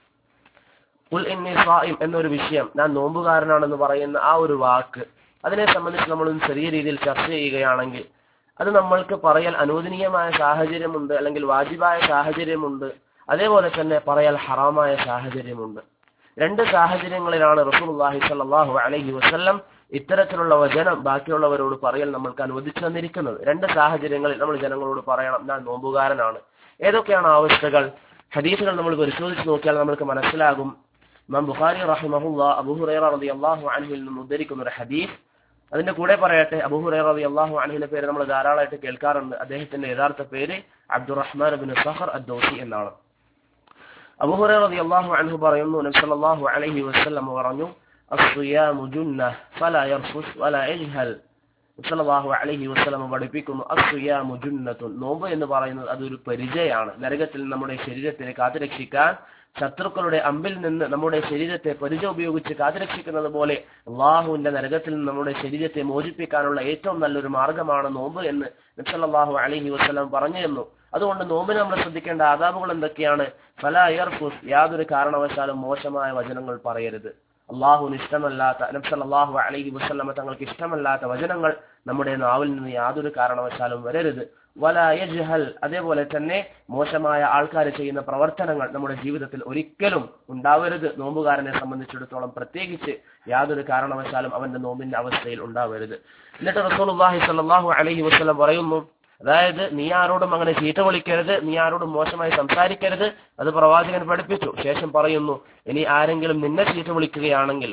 ഉൽ ഇന്നി സ്വായിം എന്നൊരു വിഷയം ഞാൻ നോമ്പുകാരനാണെന്ന് പറയുന്ന ആ ഒരു വാക്ക് അതിനെ സംബന്ധിച്ച് നമ്മൾ ഒന്ന് ചെറിയ രീതിയിൽ ചർച്ച ചെയ്യുകയാണെങ്കിൽ അത് നമ്മൾക്ക് പറയൽ അനുവദനീയമായ സാഹചര്യമുണ്ട് അല്ലെങ്കിൽ വാജിബായ സാഹചര്യമുണ്ട് അതേപോലെ തന്നെ പറയൽ ഹറാമായ സാഹചര്യമുണ്ട് രണ്ട് സാഹചര്യങ്ങളിലാണ് റസൂലുള്ളാഹി സ്വല്ലല്ലാഹു അലൈഹി വസല്ലം ഇത്തരത്തിലുള്ള വചനം ബാക്കിയുള്ളവരോട് പറയൽ നമ്മൾക്ക് അനുവദിച്ചു തന്നിരിക്കുന്നത് രണ്ട് സാഹചര്യങ്ങളിൽ നമ്മൾ ജനങ്ങളോട് പറയണം ഞാൻ നോമ്പുകാരനാണ് ഏതൊക്കെയാണ് അവസ്ഥകൾ ഹദീസുകൾ നമ്മൾ പരിശോധിച്ച് നോക്കിയാൽ നമുക്ക് മനസ്സിലാകും ഇമാം ബുഖാരി റഹിമഹുല്ല അബൂ ഹുറൈറ റളിയല്ലാഹു അൻഹുവിൽ നിന്ന് ഉദ്ധരിക്കുന്ന ഒരു ഹദീസ് അതിന്റെ കൂടെ പറയട്ടെ അബൂ ഹുറൈറ റളിയല്ലാഹു അൻഹുവിന്റെ പേര് നമ്മൾ ധാരാളമായിട്ട് കേൾക്കാറുണ്ട് അദ്ദേഹത്തിന്റെ യഥാർത്ഥ പേര് അബ്ദുറഹ്മാൻ ബിൻ സഹർ അദ്ദൗസി എന്നാണ് അബൂ ഹുറൈറ റളിയല്ലാഹു അൻഹു പറയുന്നു നബി സല്ലല്ലാഹു അലൈഹി വസല്ലം പറഞ്ഞു അസ്സുയാമു ജുന്ന ഫലാ യർഫുസ് വലാ യജ്ഹൽ സല്ലല്ലാഹു അലൈഹി വസല്ലം പഠിപ്പിക്കുന്നു അസ്സുയാമു ജുന്നത്തുൻ നോമ്പ് എന്ന് പറയുന്നത് അതൊരു പരിചയാണ് നരകത്തിൽ നമ്മുടെ ശരീരത്തിനെ കാത്തുരക്ഷിക്കാൻ ശത്രുക്കളുടെ അമ്പിൽ നിന്ന് നമ്മുടെ ശരീരത്തെ പരിച ഉപയോഗിച്ച് കാത്തുരക്ഷിക്കുന്നത് പോലെ അള്ളാഹുവിന്റെ നരകത്തിൽ നിന്ന് നമ്മുടെ ശരീരത്തെ മോചിപ്പിക്കാനുള്ള ഏറ്റവും നല്ലൊരു മാർഗമാണ് നോമ്പ് എന്ന് നബ്സല്ലാഹു അലൈഹി വസ്ലം പറഞ്ഞിരുന്നു അതുകൊണ്ട് നോമ്പിന് നമ്മൾ ശ്രദ്ധിക്കേണ്ട ആദാബുകൾ എന്തൊക്കെയാണ് ഫല അയർഫുസ് യാതൊരു കാരണവശാലും മോശമായ വചനങ്ങൾ പറയരുത് അള്ളാഹുവിന് ഇഷ്ടമല്ലാത്ത നബ്സല്ലാഹു അലൈഹി വസ്ലമ തങ്ങൾക്ക് ഇഷ്ടമല്ലാത്ത വചനങ്ങൾ നമ്മുടെ നാവിൽ നിന്ന് യാതൊരു കാരണവശാലും വരരുത് വല യജ്ഹൽ അതേപോലെ തന്നെ മോശമായ ആൾക്കാർ ചെയ്യുന്ന പ്രവർത്തനങ്ങൾ നമ്മുടെ ജീവിതത്തിൽ ഒരിക്കലും ഉണ്ടാവരുത് നോമ്പുകാരനെ സംബന്ധിച്ചിടത്തോളം പ്രത്യേകിച്ച് യാതൊരു കാരണവശാലും അവന്റെ നോമ്പിന്റെ അവസ്ഥയിൽ ഉണ്ടാവരുത് എന്നിട്ട് റസൂലുള്ളാഹി സ്വല്ലല്ലാഹു അലൈഹി വസല്ലം പറയുന്നു അതായത് നീ ആരോടും അങ്ങനെ ചീത്ത വിളിക്കരുത് നീ ആരോടും മോശമായി സംസാരിക്കരുത് അത് പ്രവാചകൻ പഠിപ്പിച്ചു ശേഷം പറയുന്നു ഇനി ആരെങ്കിലും നിന്നെ ചീത്ത വിളിക്കുകയാണെങ്കിൽ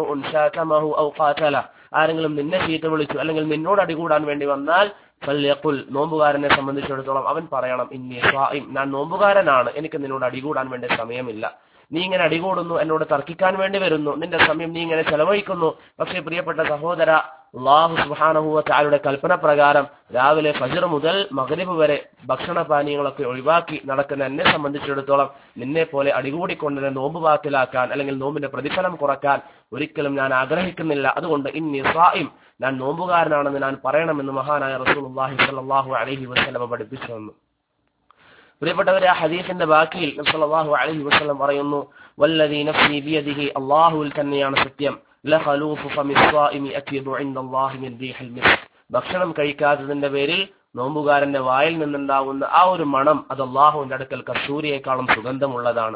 ആരെങ്കിലും നിന്നെ ചീത്ത വിളിച്ചു അല്ലെങ്കിൽ നിന്നോട് അടികൂടാൻ വേണ്ടി വന്നാൽ ഫല്യഖുൽ നോമ്പുകാരനെ സംബന്ധിച്ചിടത്തോളം അവൻ പറയണം ഇന്നി സ്വായിം ഞാൻ നോമ്പുകാരനാണ് എനിക്ക് നിന്നോട് അടികൂടാൻ വേണ്ടി സമയമില്ല നീ ഇങ്ങനെ അടികൂടുന്നു എന്നോട് തർക്കിക്കാൻ വേണ്ടി വരുന്നു നിന്റെ സമയം നീ ഇങ്ങനെ ചെലവഴിക്കുന്നു പക്ഷേ പ്രിയപ്പെട്ട സഹോദര അള്ളാഹു സുബാനഹുവ താരുടെ കൽപ്പന പ്രകാരം രാവിലെ ഫജർ മുതൽ മകരിബ് വരെ ഭക്ഷണ പാനീയങ്ങളൊക്കെ ഒഴിവാക്കി നടക്കുന്ന എന്നെ സംബന്ധിച്ചിടത്തോളം നിന്നെ പോലെ അടികൂടിക്കൊണ്ട് എന്നെ നോമ്പ് ബാത്തിലാക്കാൻ അല്ലെങ്കിൽ നോമ്പിന്റെ പ്രതിഫലം കുറക്കാൻ ഒരിക്കലും ഞാൻ ആഗ്രഹിക്കുന്നില്ല അതുകൊണ്ട് ഇന്നി സ്വായിം ഞാൻ നോമ്പുകാരനാണെന്ന് ഞാൻ പറയണമെന്ന് മഹാനായ റസൂലുള്ളാഹി സ്വല്ലല്ലാഹു അലൈഹി വസല്ലമ പഠിപ്പിച്ചു തന്നു പ്രിയപ്പെട്ടവരെ ആ ഹദീസിന്റെ ബാക്കിയിൽ സല്ലല്ലാഹു അലൈഹി വസല്ലം പറയുന്നു വല്ലദീ നഫ്സി ബിയദിഹി അല്ലാഹുവിൽ തന്നെയാണ് സത്യം ലഖലൂഫു ഫമിസ്വാഇമി അക്യദു ഇൻദല്ലാഹി മിൻ റീഹിൽ മിസ്ക് ഭക്ഷണം കഴിക്കാത്തതിന്റെ പേരിൽ നോമ്പുകാരന്റെ വായിൽ നിന്നുണ്ടാവുന്ന ആ ഒരു മണം അത് അള്ളാഹുവിന്റെ അടുക്കൽ കസ്തൂരിയേക്കാളും സുഗന്ധമുള്ളതാണ്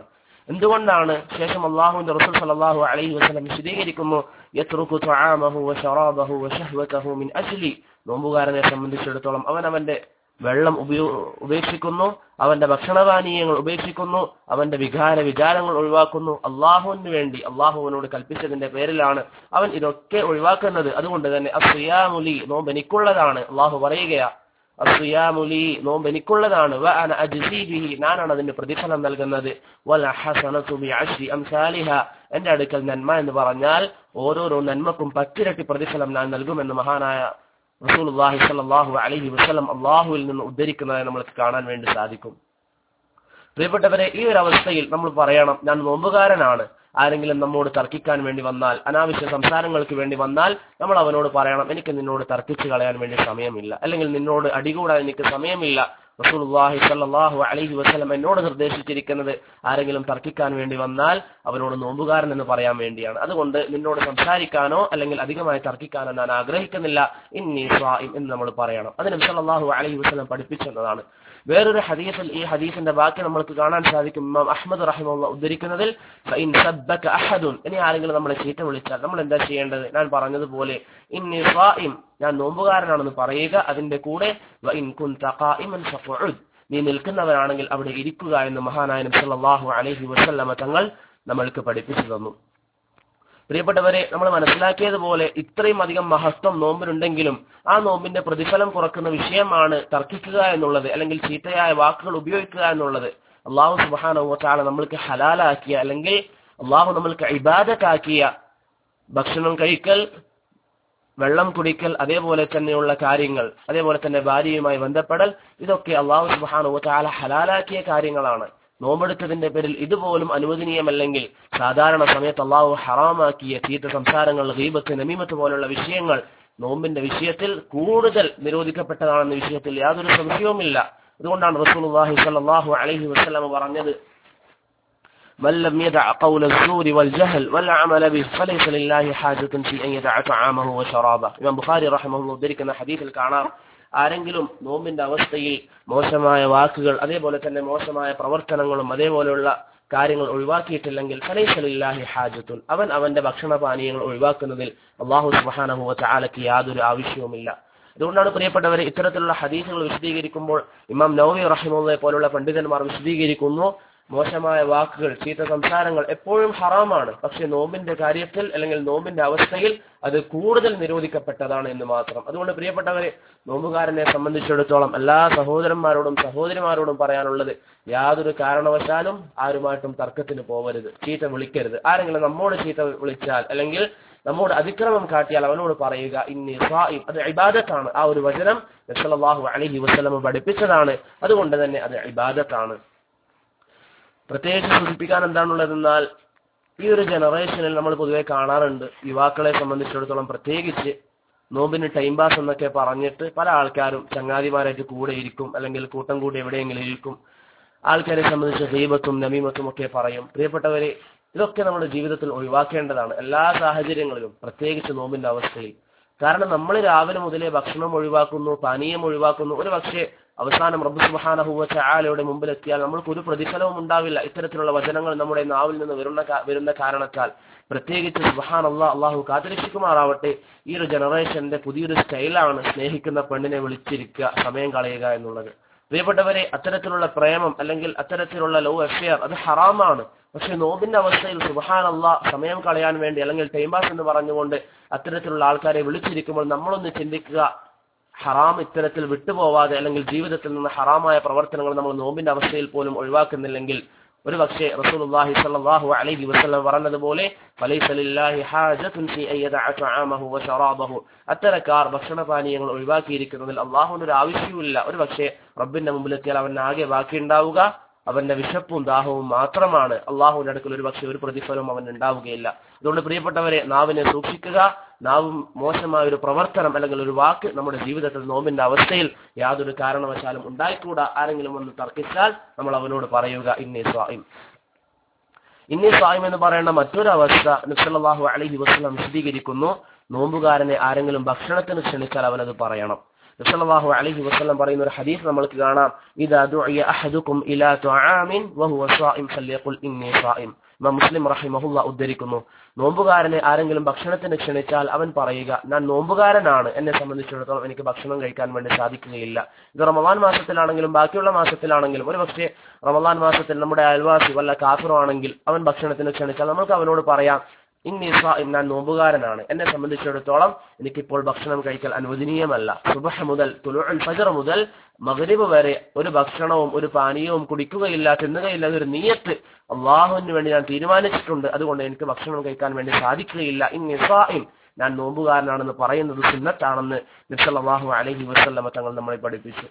എന്തുകൊണ്ടാണ് ശേഷം അള്ളാഹുവിന്റെ റസൂൽ സല്ലല്ലാഹു അലൈഹി വസല്ലം വിശദീകരിക്കുന്നു യത്റുകു തുആമഹു വശറാബഹു വശഹ്വതഹു മിൻ അജ്ലി നോമ്പുകാരനെ സംബന്ധിച്ചിടത്തോളം അവൻ അവന്റെ വെള്ളം ഉപയോ ഉപേക്ഷിക്കുന്നു അവന്റെ ഭക്ഷണപാനീയങ്ങൾ ഉപേക്ഷിക്കുന്നു അവന്റെ വികാര വിചാരങ്ങൾ ഒഴിവാക്കുന്നു അള്ളാഹുവിന് വേണ്ടി അള്ളാഹുവിനോട് കൽപ്പിച്ചതിന്റെ പേരിലാണ് അവൻ ഇതൊക്കെ ഒഴിവാക്കുന്നത് അതുകൊണ്ട് തന്നെ അസുയാമുലി നോമ്പ് എനിക്കുള്ളതാണ് അള്ളാഹു പറയുകയാ അസുയാമുലി നോമ്പ് എനിക്കുള്ളതാണ് വ അന അജ്സി ബിഹി ഞാനാണ് അതിന് പ്രതിഫലം നൽകുന്നത് വൽ ഹസനതു ബിഅശ്രി അംസാലിഹ എന്റെ അടുക്കൽ നന്മ എന്ന് പറഞ്ഞാൽ ഓരോരോ നന്മക്കും പത്തിരട്ടി പ്രതിഫലം ഞാൻ നൽകുമെന്ന് മഹാനായ റസൂലുള്ളാഹി സ്വല്ലല്ലാഹു അലൈഹി വസല്ലം അള്ളാഹുവിൽ നിന്ന് ഉദ്ധരിക്കുന്നതായി നമ്മൾക്ക് കാണാൻ വേണ്ടി സാധിക്കും പ്രിയപ്പെട്ടവരെ ഈ ഒരു അവസ്ഥയിൽ നമ്മൾ പറയണം ഞാൻ നോമ്പുകാരനാണ് ആരെങ്കിലും നമ്മോട് തർക്കിക്കാൻ വേണ്ടി വന്നാൽ അനാവശ്യ സംസാരങ്ങൾക്ക് വേണ്ടി വന്നാൽ നമ്മൾ അവനോട് പറയണം എനിക്ക് നിന്നോട് തർക്കിച്ചു കളയാൻ വേണ്ടി സമയമില്ല അല്ലെങ്കിൽ നിന്നോട് അടികൂടാൻ എനിക്ക് സമയമില്ല റസൂലുള്ളാഹി സ്വല്ലല്ലാഹു അലൈഹി വസല്ലം എന്നോട് നിർദ്ദേശിച്ചിരിക്കുന്നത് ആരെങ്കിലും തർക്കിക്കാൻ വേണ്ടി വന്നാൽ അവനോട് നോമ്പുകാരൻ എന്ന് പറയാൻ വേണ്ടിയാണ് അതുകൊണ്ട് നിന്നോട് സംസാരിക്കാനോ അല്ലെങ്കിൽ അധികമായി തർക്കിക്കാനോ ഞാൻ ആഗ്രഹിക്കുന്നില്ല ഇന്നി സ്വാഇം എന്ന് നമ്മൾ പറയണം അത് നബി സല്ലല്ലാഹു അലൈഹി വസല്ലം പഠിപ്പിച്ചെന്നതാണ് വേറൊരു ഹദീസിൽ ഈ ഹദീസിന്റെ ബാക്കി നമ്മൾക്ക് കാണാൻ സാധിക്കും ഇമാം അഹ്മദ് റഹിമുള്ള ഉദ്ധരിക്കുന്നതിൽ ഫഇൻ സബ്ബക അഹദുൻ ഇനി ആരെങ്കിലും നമ്മളെ ചീത്ത വിളിച്ചാൽ നമ്മൾ എന്താ ചെയ്യേണ്ടത് ഞാൻ പറഞ്ഞതുപോലെ ഇന്നി സ്വാഇം ഞാൻ നോമ്പുകാരനാണെന്ന് പറയുക അതിന്റെ കൂടെ വഇൻ കുൻത ഖായിമൻ ഫഖഉദ് നീ നിൽക്കുന്നവനാണെങ്കിൽ അവിടെ ഇരിക്കുക എന്ന് മഹാനായ നബി സല്ലല്ലാഹു അലൈഹി വസല്ലമ തങ്ങൾ നമ്മൾക്ക് പഠിപ്പിച്ചു തന്നു പ്രിയപ്പെട്ടവരെ നമ്മൾ മനസ്സിലാക്കിയതുപോലെ ഇത്രയും അധികം മഹത്വം നോമ്പിനുണ്ടെങ്കിലും ആ നോമ്പിന്റെ പ്രതിഫലം കുറക്കുന്ന വിഷയമാണ് തർക്കിക്കുക എന്നുള്ളത് അല്ലെങ്കിൽ ചീത്തയായ വാക്കുകൾ ഉപയോഗിക്കുക എന്നുള്ളത് അള്ളാഹു സുബാനോ താല നമ്മൾക്ക് ഹലാലാക്കിയ അല്ലെങ്കിൽ അള്ളാഹു നമ്മൾക്ക് ഇബാദത്താക്കിയ ഭക്ഷണം കഴിക്കൽ വെള്ളം കുടിക്കൽ അതേപോലെ തന്നെയുള്ള കാര്യങ്ങൾ അതേപോലെ തന്നെ ഭാര്യയുമായി ബന്ധപ്പെടൽ ഇതൊക്കെ അള്ളാഹു സുബാനോ താല ഹലാലാക്കിയ കാര്യങ്ങളാണ് നോമ്പെടുത്തതിന്റെ പേരിൽ ഇതുപോലും അനുവദനീയമല്ലെങ്കിൽ സാധാരണ സമയത്ത് അള്ളാഹു ഹറാമാക്കിയ ചീത്ത സംസാരങ്ങൾ ഗീബത്ത് നമീമത്ത് പോലുള്ള വിഷയങ്ങൾ നോമ്പിന്റെ വിഷയത്തിൽ കൂടുതൽ നിരോധിക്കപ്പെട്ടതാണെന്ന വിഷയത്തിൽ യാതൊരു സംശയവുമില്ല അതുകൊണ്ടാണ് റസൂലുള്ളാഹി സ്വല്ലല്ലാഹു അലൈഹി വസല്ലം പറഞ്ഞത് من لم يدع قول الزور والجهل والعمل به فليس لله حاجة في أن يدع طعامه وشرابه ഇമാം ബുഖാരി റഹിമഹുല്ലാഹ് ഉദ്ധരിക്കുന്ന ഹദീസിൽ കാണാം ആരെങ്കിലും നോമ്പിന്റെ അവസ്ഥയിൽ മോശമായ വാക്കുകൾ അതേപോലെ തന്നെ മോശമായ പ്രവർത്തനങ്ങളും അതേപോലെയുള്ള കാര്യങ്ങൾ ഒഴിവാക്കിയിട്ടില്ലെങ്കിൽ ഫലൈസലില്ലാഹി ഹാജത്തുൻ അവൻ അവന്റെ ഭക്ഷണപാനീയങ്ങൾ ഒഴിവാക്കുന്നതിൽ അള്ളാഹു സുബാനഹു ചാലയ്ക്ക് യാതൊരു ആവശ്യവുമില്ല അതുകൊണ്ടാണ് പ്രിയപ്പെട്ടവരെ ഇത്തരത്തിലുള്ള ഹദീസുകൾ വിശദീകരിക്കുമ്പോൾ ഇമാം നവവി റഹിമുള്ളയെ പോലുള്ള പണ്ഡിതന്മാർ വിശദീകരിക്കുന്നു മോശമായ വാക്കുകൾ ചീത്ത സംസാരങ്ങൾ എപ്പോഴും ഹറാമാണ് പക്ഷെ നോമ്പിന്റെ കാര്യത്തിൽ അല്ലെങ്കിൽ നോമ്പിന്റെ അവസ്ഥയിൽ അത് കൂടുതൽ നിരോധിക്കപ്പെട്ടതാണ് എന്ന് മാത്രം അതുകൊണ്ട് പ്രിയപ്പെട്ടവരെ നോമ്പുകാരനെ സംബന്ധിച്ചിടത്തോളം എല്ലാ സഹോദരന്മാരോടും സഹോദരിമാരോടും പറയാനുള്ളത് യാതൊരു കാരണവശാലും ആരുമായിട്ടും തർക്കത്തിന് പോവരുത് ചീത്ത വിളിക്കരുത് ആരെങ്കിലും നമ്മോട് ചീത്ത വിളിച്ചാൽ അല്ലെങ്കിൽ നമ്മോട് അതിക്രമം കാട്ടിയാൽ അവനോട് പറയുക ഇന്നി സ്വാഇം അത് ഇബാദത്താണ് ആ ഒരു വചനം നസലാഹു അലഹി വസ്ലമ പഠിപ്പിച്ചതാണ് അതുകൊണ്ട് തന്നെ അത് ഇബാദത്താണ് പ്രത്യേകിച്ച് സൂചിപ്പിക്കാൻ എന്താണുള്ളതെന്നാൽ ഈ ഒരു ജനറേഷനിൽ നമ്മൾ പൊതുവെ കാണാറുണ്ട് യുവാക്കളെ സംബന്ധിച്ചിടത്തോളം പ്രത്യേകിച്ച് നോമ്പിന് ടൈം പാസ് എന്നൊക്കെ പറഞ്ഞിട്ട് പല ആൾക്കാരും ചങ്ങാതിമാരായിട്ട് കൂടെ ഇരിക്കും അല്ലെങ്കിൽ കൂട്ടം കൂടി എവിടെയെങ്കിലും ഇരിക്കും ആൾക്കാരെ സംബന്ധിച്ച് ദൈവത്തും നമീമത്തും ഒക്കെ പറയും പ്രിയപ്പെട്ടവരെ ഇതൊക്കെ നമ്മുടെ ജീവിതത്തിൽ ഒഴിവാക്കേണ്ടതാണ് എല്ലാ സാഹചര്യങ്ങളിലും പ്രത്യേകിച്ച് നോമ്പിന്റെ അവസ്ഥയിൽ കാരണം നമ്മൾ രാവിലെ മുതലേ ഭക്ഷണം ഒഴിവാക്കുന്നു പാനീയം ഒഴിവാക്കുന്നു ഒരു പക്ഷേ അവസാനം റബ്ബ് സുബാനഹുവ ചായാലയുടെ മുമ്പിലെത്തിയാൽ നമ്മൾക്ക് ഒരു പ്രതിഫലവും ഉണ്ടാവില്ല ഇത്തരത്തിലുള്ള വചനങ്ങൾ നമ്മുടെ നാവിൽ നിന്ന് വരുന്ന വരുന്ന കാരണത്താൽ പ്രത്യേകിച്ച് സുബഹാൻ അള്ളാഹ് അള്ളാഹു കാത്തിരക്ഷിക്കുമാറാവട്ടെ ഈ ഒരു ജനറേഷന്റെ പുതിയൊരു സ്റ്റൈലാണ് സ്നേഹിക്കുന്ന പെണ്ണിനെ വിളിച്ചിരിക്കുക സമയം കളയുക എന്നുള്ളത് പ്രിയപ്പെട്ടവരെ അത്തരത്തിലുള്ള പ്രേമം അല്ലെങ്കിൽ അത്തരത്തിലുള്ള ലവ് അഫെയർ അത് ഹറാമാണ് പക്ഷെ നോമ്പിന്റെ അവസ്ഥയിൽ സുബഹാൻ അള്ളാഹ് സമയം കളയാൻ വേണ്ടി അല്ലെങ്കിൽ ടൈം പാസ് എന്ന് പറഞ്ഞുകൊണ്ട് അത്തരത്തിലുള്ള ആൾക്കാരെ വിളിച്ചിരിക്കുമ്പോൾ നമ്മളൊന്ന് ചിന്തിക്കുക ഹറാം ഇത്തരത്തിൽ വിട്ടുപോവാതെ അല്ലെങ്കിൽ ജീവിതത്തിൽ നിന്ന് ഹറാമായ പ്രവർത്തനങ്ങൾ നമ്മൾ നോമ്പിന്റെ അവസ്ഥയിൽ പോലും ഒഴിവാക്കുന്നില്ലെങ്കിൽ ഒരു പക്ഷേ റസൂലുള്ളാഹി സ്വല്ലല്ലാഹു അലൈഹി വസല്ലം പറഞ്ഞതുപോലെ ഫലൈസ ലില്ലാഹി ഹാജത്തുൻ ഫീ അൻ യദഅ തആമഹു വശറാബഹു അത്തരക്കാർ ഭക്ഷണപാനീയങ്ങൾ ഒഴിവാക്കിയിരിക്കുന്നതിൽ അള്ളാഹുവിന് ഒരു ആവശ്യവുമില്ല ഒരു പക്ഷേ റബ്ബിന്റെ മുമ്പിലെത്തിയാൽ അവന് ആകെ ബാക്കിയുണ്ടാവുക അവന്റെ വിശപ്പും ദാഹവും മാത്രമാണ് അള്ളാഹുവിന്റെ അടുക്കൽ ഒരു പക്ഷേ ഒരു പ്രതിഫലവും അവൻ ഉണ്ടാവുകയില്ല അതുകൊണ്ട് പ്രിയപ്പെട്ടവരെ നാവിനെ സൂക്ഷിക്കുക നാവും മോശമായ ഒരു പ്രവർത്തനം അല്ലെങ്കിൽ ഒരു വാക്ക് നമ്മുടെ ജീവിതത്തിൽ നോമ്പിന്റെ അവസ്ഥയിൽ യാതൊരു കാരണവശാലും ഉണ്ടായിക്കൂടാ ആരെങ്കിലും ഒന്ന് തർക്കിച്ചാൽ നമ്മൾ അവനോട് പറയുക ഇന്നേ സ്വായും ഇന്നേ സ്വായം എന്ന് പറയുന്ന മറ്റൊരു അവസ്ഥ നബ്സല്ലാഹു അലഹി വസ്ലം വിശദീകരിക്കുന്നു നോമ്പുകാരനെ ആരെങ്കിലും ഭക്ഷണത്തിന് ക്ഷണിച്ചാൽ അവനത് പറയണം സല്ലല്ലാഹു അലൈഹി വസല്ലം പറയുന്ന ഒരു ഹദീസ് നമ്മൾക്ക് കാണാം ഇദാ ദുഇയ അഹദുക്കും ഇലാ തുആമിൻ വഹുവ സായിം ഫല്യഖുൽ ഇന്നി സായിം ഇമാം മുസ്ലിം റഹിമഹുല്ല ഉദ്ധരിക്കുന്നു നോമ്പുകാരനെ ആരെങ്കിലും ഭക്ഷണത്തിന് ക്ഷണിച്ചാൽ അവൻ പറയുക ഞാൻ നോമ്പുകാരനാണ് എന്നെ സംബന്ധിച്ചിടത്തോളം എനിക്ക് ഭക്ഷണം കഴിക്കാൻ വേണ്ടി സാധിക്കുകയില്ല ഇത് റമദാൻ മാസത്തിലാണെങ്കിലും ബാക്കിയുള്ള മാസത്തിലാണെങ്കിലും ഒരു പക്ഷേ റമദാൻ മാസത്തിൽ നമ്മുടെ അയൽവാസി വല്ല കാഫിറോ ആണെങ്കിൽ അവൻ ഭക്ഷണത്തിന് ക്ഷണിച്ചാൽ നമുക്ക് അവനോട് പറയാം ഇന്നി സായിം ഞാൻ നോമ്പുകാരനാണ് എന്നെ സംബന്ധിച്ചിടത്തോളം എനിക്കിപ്പോൾ ഭക്ഷണം കഴിക്കൽ അനുവദനീയമല്ല സുബഹ മുതൽ തുലുൽ ഫജർ മുതൽ മഗ്രിബ് വരെ ഒരു ഭക്ഷണവും ഒരു പാനീയവും കുടിക്കുകയില്ല തിന്നുകയില്ല എന്നൊരു നീയത്ത് അള്ളാഹുവിന് വേണ്ടി ഞാൻ തീരുമാനിച്ചിട്ടുണ്ട് അതുകൊണ്ട് എനിക്ക് ഭക്ഷണം കഴിക്കാൻ വേണ്ടി സാധിക്കുകയില്ല ഇന്നി സായിം ഞാൻ നോമ്പുകാരനാണെന്ന് പറയുന്നത് സുന്നത്താണെന്ന് നിസ്സല്ലാഹു അലഹി വസ്ല്ലമ തങ്ങൾ നമ്മളെ പഠിപ്പിച്ചു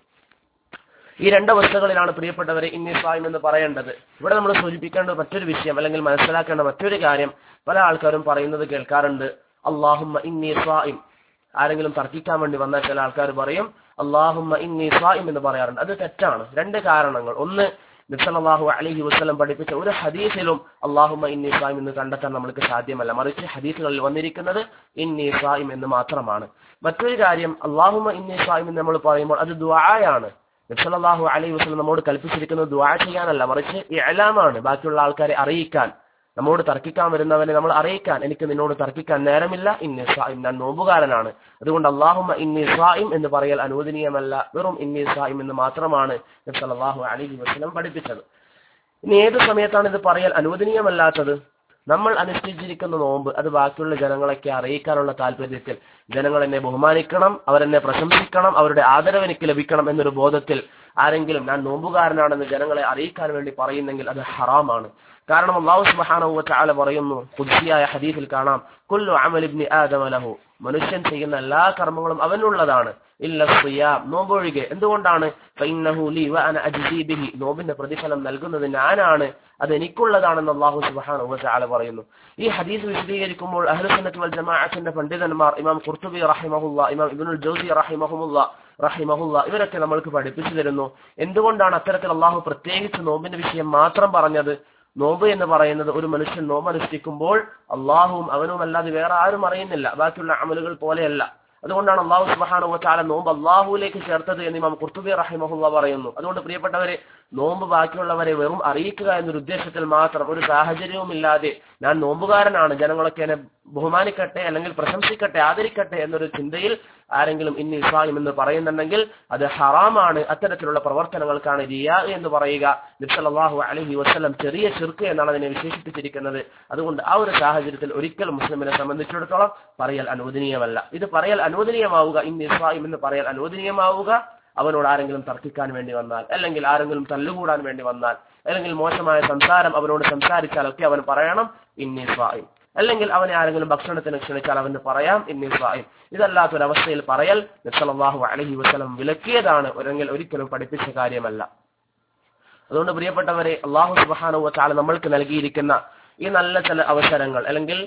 ഈ രണ്ട് അവസ്ഥകളിലാണ് പ്രിയപ്പെട്ടവരെ ഇന്നിസ്വായും എന്ന് പറയേണ്ടത് ഇവിടെ നമ്മൾ സൂചിപ്പിക്കേണ്ട മറ്റൊരു വിഷയം അല്ലെങ്കിൽ മനസ്സിലാക്കേണ്ട മറ്റൊരു കാര്യം പല ആൾക്കാരും പറയുന്നത് കേൾക്കാറുണ്ട് അള്ളാഹുമ്മ ഇന്നി സ്വായിം ആരെങ്കിലും തർക്കിക്കാൻ വേണ്ടി വന്നാൽ ചില ആൾക്കാർ പറയും അള്ളാഹുമ്മ ഇന്നി സ്വായിം എന്ന് പറയാറുണ്ട് അത് തെറ്റാണ് രണ്ട് കാരണങ്ങൾ ഒന്ന് നിസ്സലാഹു അലഹി വസ്ലം പഠിപ്പിച്ച ഒരു ഹദീസിലും അള്ളാഹുമ്മ ഇന്നി സ്വായിം എന്ന് കണ്ടെത്താൻ നമ്മൾക്ക് സാധ്യമല്ല മറിച്ച് ഹദീസുകളിൽ വന്നിരിക്കുന്നത് ഇന്നി സ്വായിം എന്ന് മാത്രമാണ് മറ്റൊരു കാര്യം അള്ളാഹുമ്മ ഇന്നി സ്വായിം എന്ന് നമ്മൾ പറയുമ്പോൾ അത് ദ്വായാണ് നബ്സല്ലാഹു അലൈഹി വസ്ലം നമ്മോട് കൽപ്പിച്ചിരിക്കുന്നത് ദ്വാ ചെയ്യാനല്ല മറിച്ച് ഇലാമാണ് ബാക്കിയുള്ള ആൾക്കാരെ അറിയിക്കാൻ നമ്മോട് തർക്കിക്കാൻ വരുന്നവനെ നമ്മൾ അറിയിക്കാൻ എനിക്ക് നിന്നോട് തർക്കിക്കാൻ നേരമില്ല ഇന്നി സായിം ഞാൻ നോമ്പുകാരനാണ് അതുകൊണ്ട് അള്ളാഹുമ ഇന്നി സായിം എന്ന് പറയൽ അനുവദനീയമല്ല വെറും ഇന്നി സായിം എന്ന് മാത്രമാണ് നബ്സല്ലാഹു അലൈഹി വസ്ലം പഠിപ്പിച്ചത് ഇനി ഏത് സമയത്താണ് ഇത് പറയൽ അനുവദനീയമല്ലാത്തത് നമ്മൾ അനുഷ്ഠിച്ചിരിക്കുന്ന നോമ്പ് അത് ബാക്കിയുള്ള ജനങ്ങളൊക്കെ അറിയിക്കാനുള്ള താല്പര്യത്തിൽ ജനങ്ങൾ എന്നെ ബഹുമാനിക്കണം അവരെന്നെ പ്രശംസിക്കണം അവരുടെ ആദരവ് എനിക്ക് ലഭിക്കണം എന്നൊരു ബോധത്തിൽ ആരെങ്കിലും ഞാൻ നോമ്പുകാരനാണെന്ന് ജനങ്ങളെ അറിയിക്കാൻ വേണ്ടി പറയുന്നെങ്കിൽ അത് ഹറാമാണ് കാരണം അള്ളാഹു സുബ്ഹാനഹു വതആല പറയുന്നു ഖുദ്സിയായ ഹദീസിൽ കാണാം കുല്ലു അമൽ ഇബ്നി ആദമ ലഹു മനുഷ്യൻ ചെയ്യുന്ന എല്ലാ കർമ്മങ്ങളും അവനുള്ളതാണ് ഇല്ല സിയാം നോമ്പൊഴികെ എന്തുകൊണ്ടാണ് ഫഇന്നഹു ലി വഅന അജ്സി ബിഹി നോമ്പിന്റെ പ്രതിഫലം നൽകുന്നത് ഞാനാണ് അത് എനിക്കുള്ളതാണെന്ന് അള്ളാഹു സുബ്ഹാനഹു വതആല പറയുന്നു ഈ ഹദീസ് വിശദീകരിക്കുമ്പോൾ അഹ്ലുസുന്നത്ത് വൽ ജമാഅത്തിന്റെ പണ്ഡിതന്മാർ ഇമാം ഖുർത്തുബി റഹിമഹുല്ല ഇമാം ഇബ്നുൽ ജൗസി റഹിമഹുമുല്ല റഹിമഹുല്ല ഇവരൊക്കെ നമ്മൾക്ക് പഠിപ്പിച്ചു തരുന്നു എന്തുകൊണ്ടാണ് അത്തരത്തിൽ അള്ളാഹു പ്രത്യേകിച്ച് നോമ്പിന്റെ വിഷയം മാത്രം പറഞ്ഞത് നോമ്പ് എന്ന് പറയുന്നത് ഒരു മനുഷ്യൻ നോമ്പ് അനുഷ്ഠിക്കുമ്പോൾ അള്ളാഹുവും അവനും അല്ലാതെ വേറെ ആരും അറിയുന്നില്ല ബാക്കിയുള്ള അമലുകൾ പോലെയല്ല അതുകൊണ്ടാണ് അള്ളാഹു സുബാനു വച്ചാല നോമ്പ് അള്ളാഹുലേക്ക് ചേർത്തത് എന്ന് ഇമാം കുർത്തുബി റഹിമഹുല്ല പറയുന്നു അതുകൊണ്ട് പ്രിയപ്പെട്ടവരെ നോമ്പ് ബാക്കിയുള്ളവരെ വെറും അറിയിക്കുക എന്നൊരു ഉദ്ദേശത്തിൽ മാത്രം ഒരു സാഹചര്യവും ഇല്ലാതെ ഞാൻ നോമ്പുകാരനാണ് ജനങ്ങളൊക്കെ എന്നെ ബഹുമാനിക്കട്ടെ അല്ലെങ്കിൽ പ്രശംസിക്കട്ടെ ആദരിക്കട്ടെ എന്നൊരു ചിന്തയിൽ ആരെങ്കിലും ഇന്ന് ഇസ്ലാം എന്ന് പറയുന്നുണ്ടെങ്കിൽ അത് ഹറാമാണ് അത്തരത്തിലുള്ള പ്രവർത്തനങ്ങൾക്കാണ് റിയാ എന്ന് പറയുക നിസ്സലാഹു അലഹി വസ്ലം ചെറിയ ചെറുക്ക് എന്നാണ് അതിനെ വിശേഷിപ്പിച്ചിരിക്കുന്നത് അതുകൊണ്ട് ആ ഒരു സാഹചര്യത്തിൽ ഒരിക്കലും മുസ്ലിമിനെ സംബന്ധിച്ചിടത്തോളം പറയൽ അനുവദനീയമല്ല ഇത് പറയൽ അനുവദനീയമാവുക ഇന്ന് ഇസ്ലാം എന്ന് പറയൽ അനുവദനീയമാവുക അവനോട് ആരെങ്കിലും തർക്കിക്കാൻ വേണ്ടി വന്നാൽ അല്ലെങ്കിൽ ആരെങ്കിലും തല്ലുകൂടാൻ വേണ്ടി വന്നാൽ അല്ലെങ്കിൽ മോശമായ സംസാരം അവനോട് സംസാരിച്ചാൽ ഒക്കെ അവൻ പറയണം ഇന്നി സ്വായും അല്ലെങ്കിൽ അവനെ ആരെങ്കിലും ഭക്ഷണത്തിന് ക്ഷണിച്ചാൽ അവന് പറയാം ഇന്നി സ്വായും ഇതല്ലാത്തൊരവസ്ഥയിൽ പറയൽ നിസ്സലാഹു അലഹി വസ്ലം വിലക്കിയതാണ് ഒരെങ്കിൽ ഒരിക്കലും പഠിപ്പിച്ച കാര്യമല്ല അതുകൊണ്ട് പ്രിയപ്പെട്ടവരെ അള്ളാഹു സുബാനുവ ചാല നമ്മൾക്ക് നൽകിയിരിക്കുന്ന ഈ നല്ല ചില അവസരങ്ങൾ അല്ലെങ്കിൽ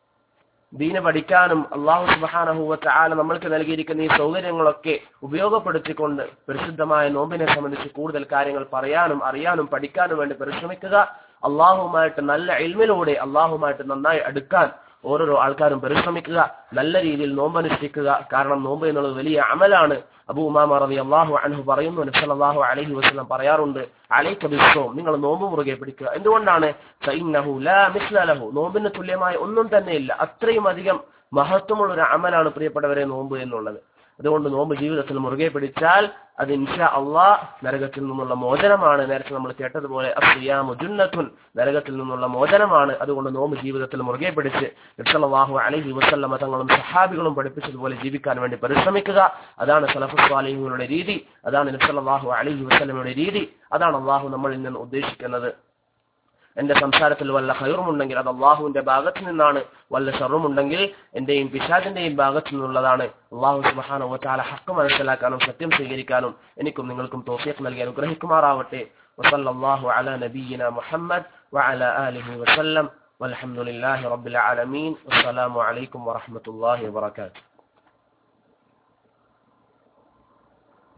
ദീന് പഠിക്കാനും അള്ളാഹു സുബാനഹുവ ചാല നമ്മൾക്ക് നൽകിയിരിക്കുന്ന ഈ സൗകര്യങ്ങളൊക്കെ ഉപയോഗപ്പെടുത്തിക്കൊണ്ട് പരിശുദ്ധമായ നോമ്പിനെ സംബന്ധിച്ച് കൂടുതൽ കാര്യങ്ങൾ പറയാനും അറിയാനും പഠിക്കാനും വേണ്ടി പരിശ്രമിക്കുക അള്ളാഹുമായിട്ട് നല്ല എൽമിലൂടെ അള്ളാഹുമായിട്ട് നന്നായി അടുക്കാൻ ഓരോരോ ആൾക്കാരും പരിശ്രമിക്കുക നല്ല രീതിയിൽ നോമ്പ് അനുഷ്ഠിക്കുക കാരണം നോമ്പ് എന്നുള്ളത് വലിയ അമലാണ് അബൂ ഉമാമ റബി അള്ളാഹു അൻഹു പറയുന്നു നബ്സല്ലാഹു അലഹി വസ്ലം പറയാറുണ്ട് അലൈക്ക ബിസ്സോം നിങ്ങൾ നോമ്പ് മുറുകെ പിടിക്കുക എന്തുകൊണ്ടാണ് ഫഇന്നഹു ലാ മിസ്ല ലഹു നോമ്പിന് തുല്യമായ ഒന്നും തന്നെയില്ല അത്രയും അധികം മഹത്വമുള്ള ഒരു അമലാണ് പ്രിയപ്പെട്ടവരെ നോമ്പ് എന്നുള്ളത് അതുകൊണ്ട് നോമ്പ് ജീവിതത്തിൽ മുറുകെ പിടിച്ചാൽ അത് ഇൻഷാ അള്ളാ നരകത്തിൽ നിന്നുള്ള മോചനമാണ് നേരത്തെ നമ്മൾ കേട്ടതുപോലെ അസ്യാമു ജുന്നത്തുൻ നരകത്തിൽ നിന്നുള്ള മോചനമാണ് അതുകൊണ്ട് നോമ്പ് ജീവിതത്തിൽ മുറുകെ പിടിച്ച് നബ്സല്ലാഹു അലഹി വസ്ല്ലമ തങ്ങളും സഹാബികളും പഠിപ്പിച്ചതുപോലെ ജീവിക്കാൻ വേണ്ടി പരിശ്രമിക്കുക അതാണ് സലഫുസ്വാലിഹിങ്ങളുടെ രീതി അതാണ് നബ്സല്ലാഹു അലഹി വസ്ല്ലമയുടെ രീതി അതാണ് അള്ളാഹു നമ്മളിൽ നിന്ന് ഉദ്ദേശിക്കുന്നത് എന്റെ സംസാരത്തിൽ വല്ല ഹൈറുമുണ്ടെങ്കിൽ അത് അള്ളാഹുവിന്റെ ഭാഗത്ത് നിന്നാണ് വല്ല ഷറുമുണ്ടെങ്കിൽ എന്റെയും പിശാദിന്റെയും ഭാഗത്ത് നിന്നുള്ളതാണ് അള്ളാഹു സുബാന ഓറ്റാല ഹക്ക് മനസ്സിലാക്കാനും സത്യം സ്വീകരിക്കാനും എനിക്കും നിങ്ങൾക്കും തോഫിയക്ക് നൽകി അനുഗ്രഹിക്കുമാറാവട്ടെ വസല്ലാഹു അല നബീന മുഹമ്മദ് وعلى آله وسلم والحمد لله رب العالمين والسلام عليكم ورحمة الله وبركاته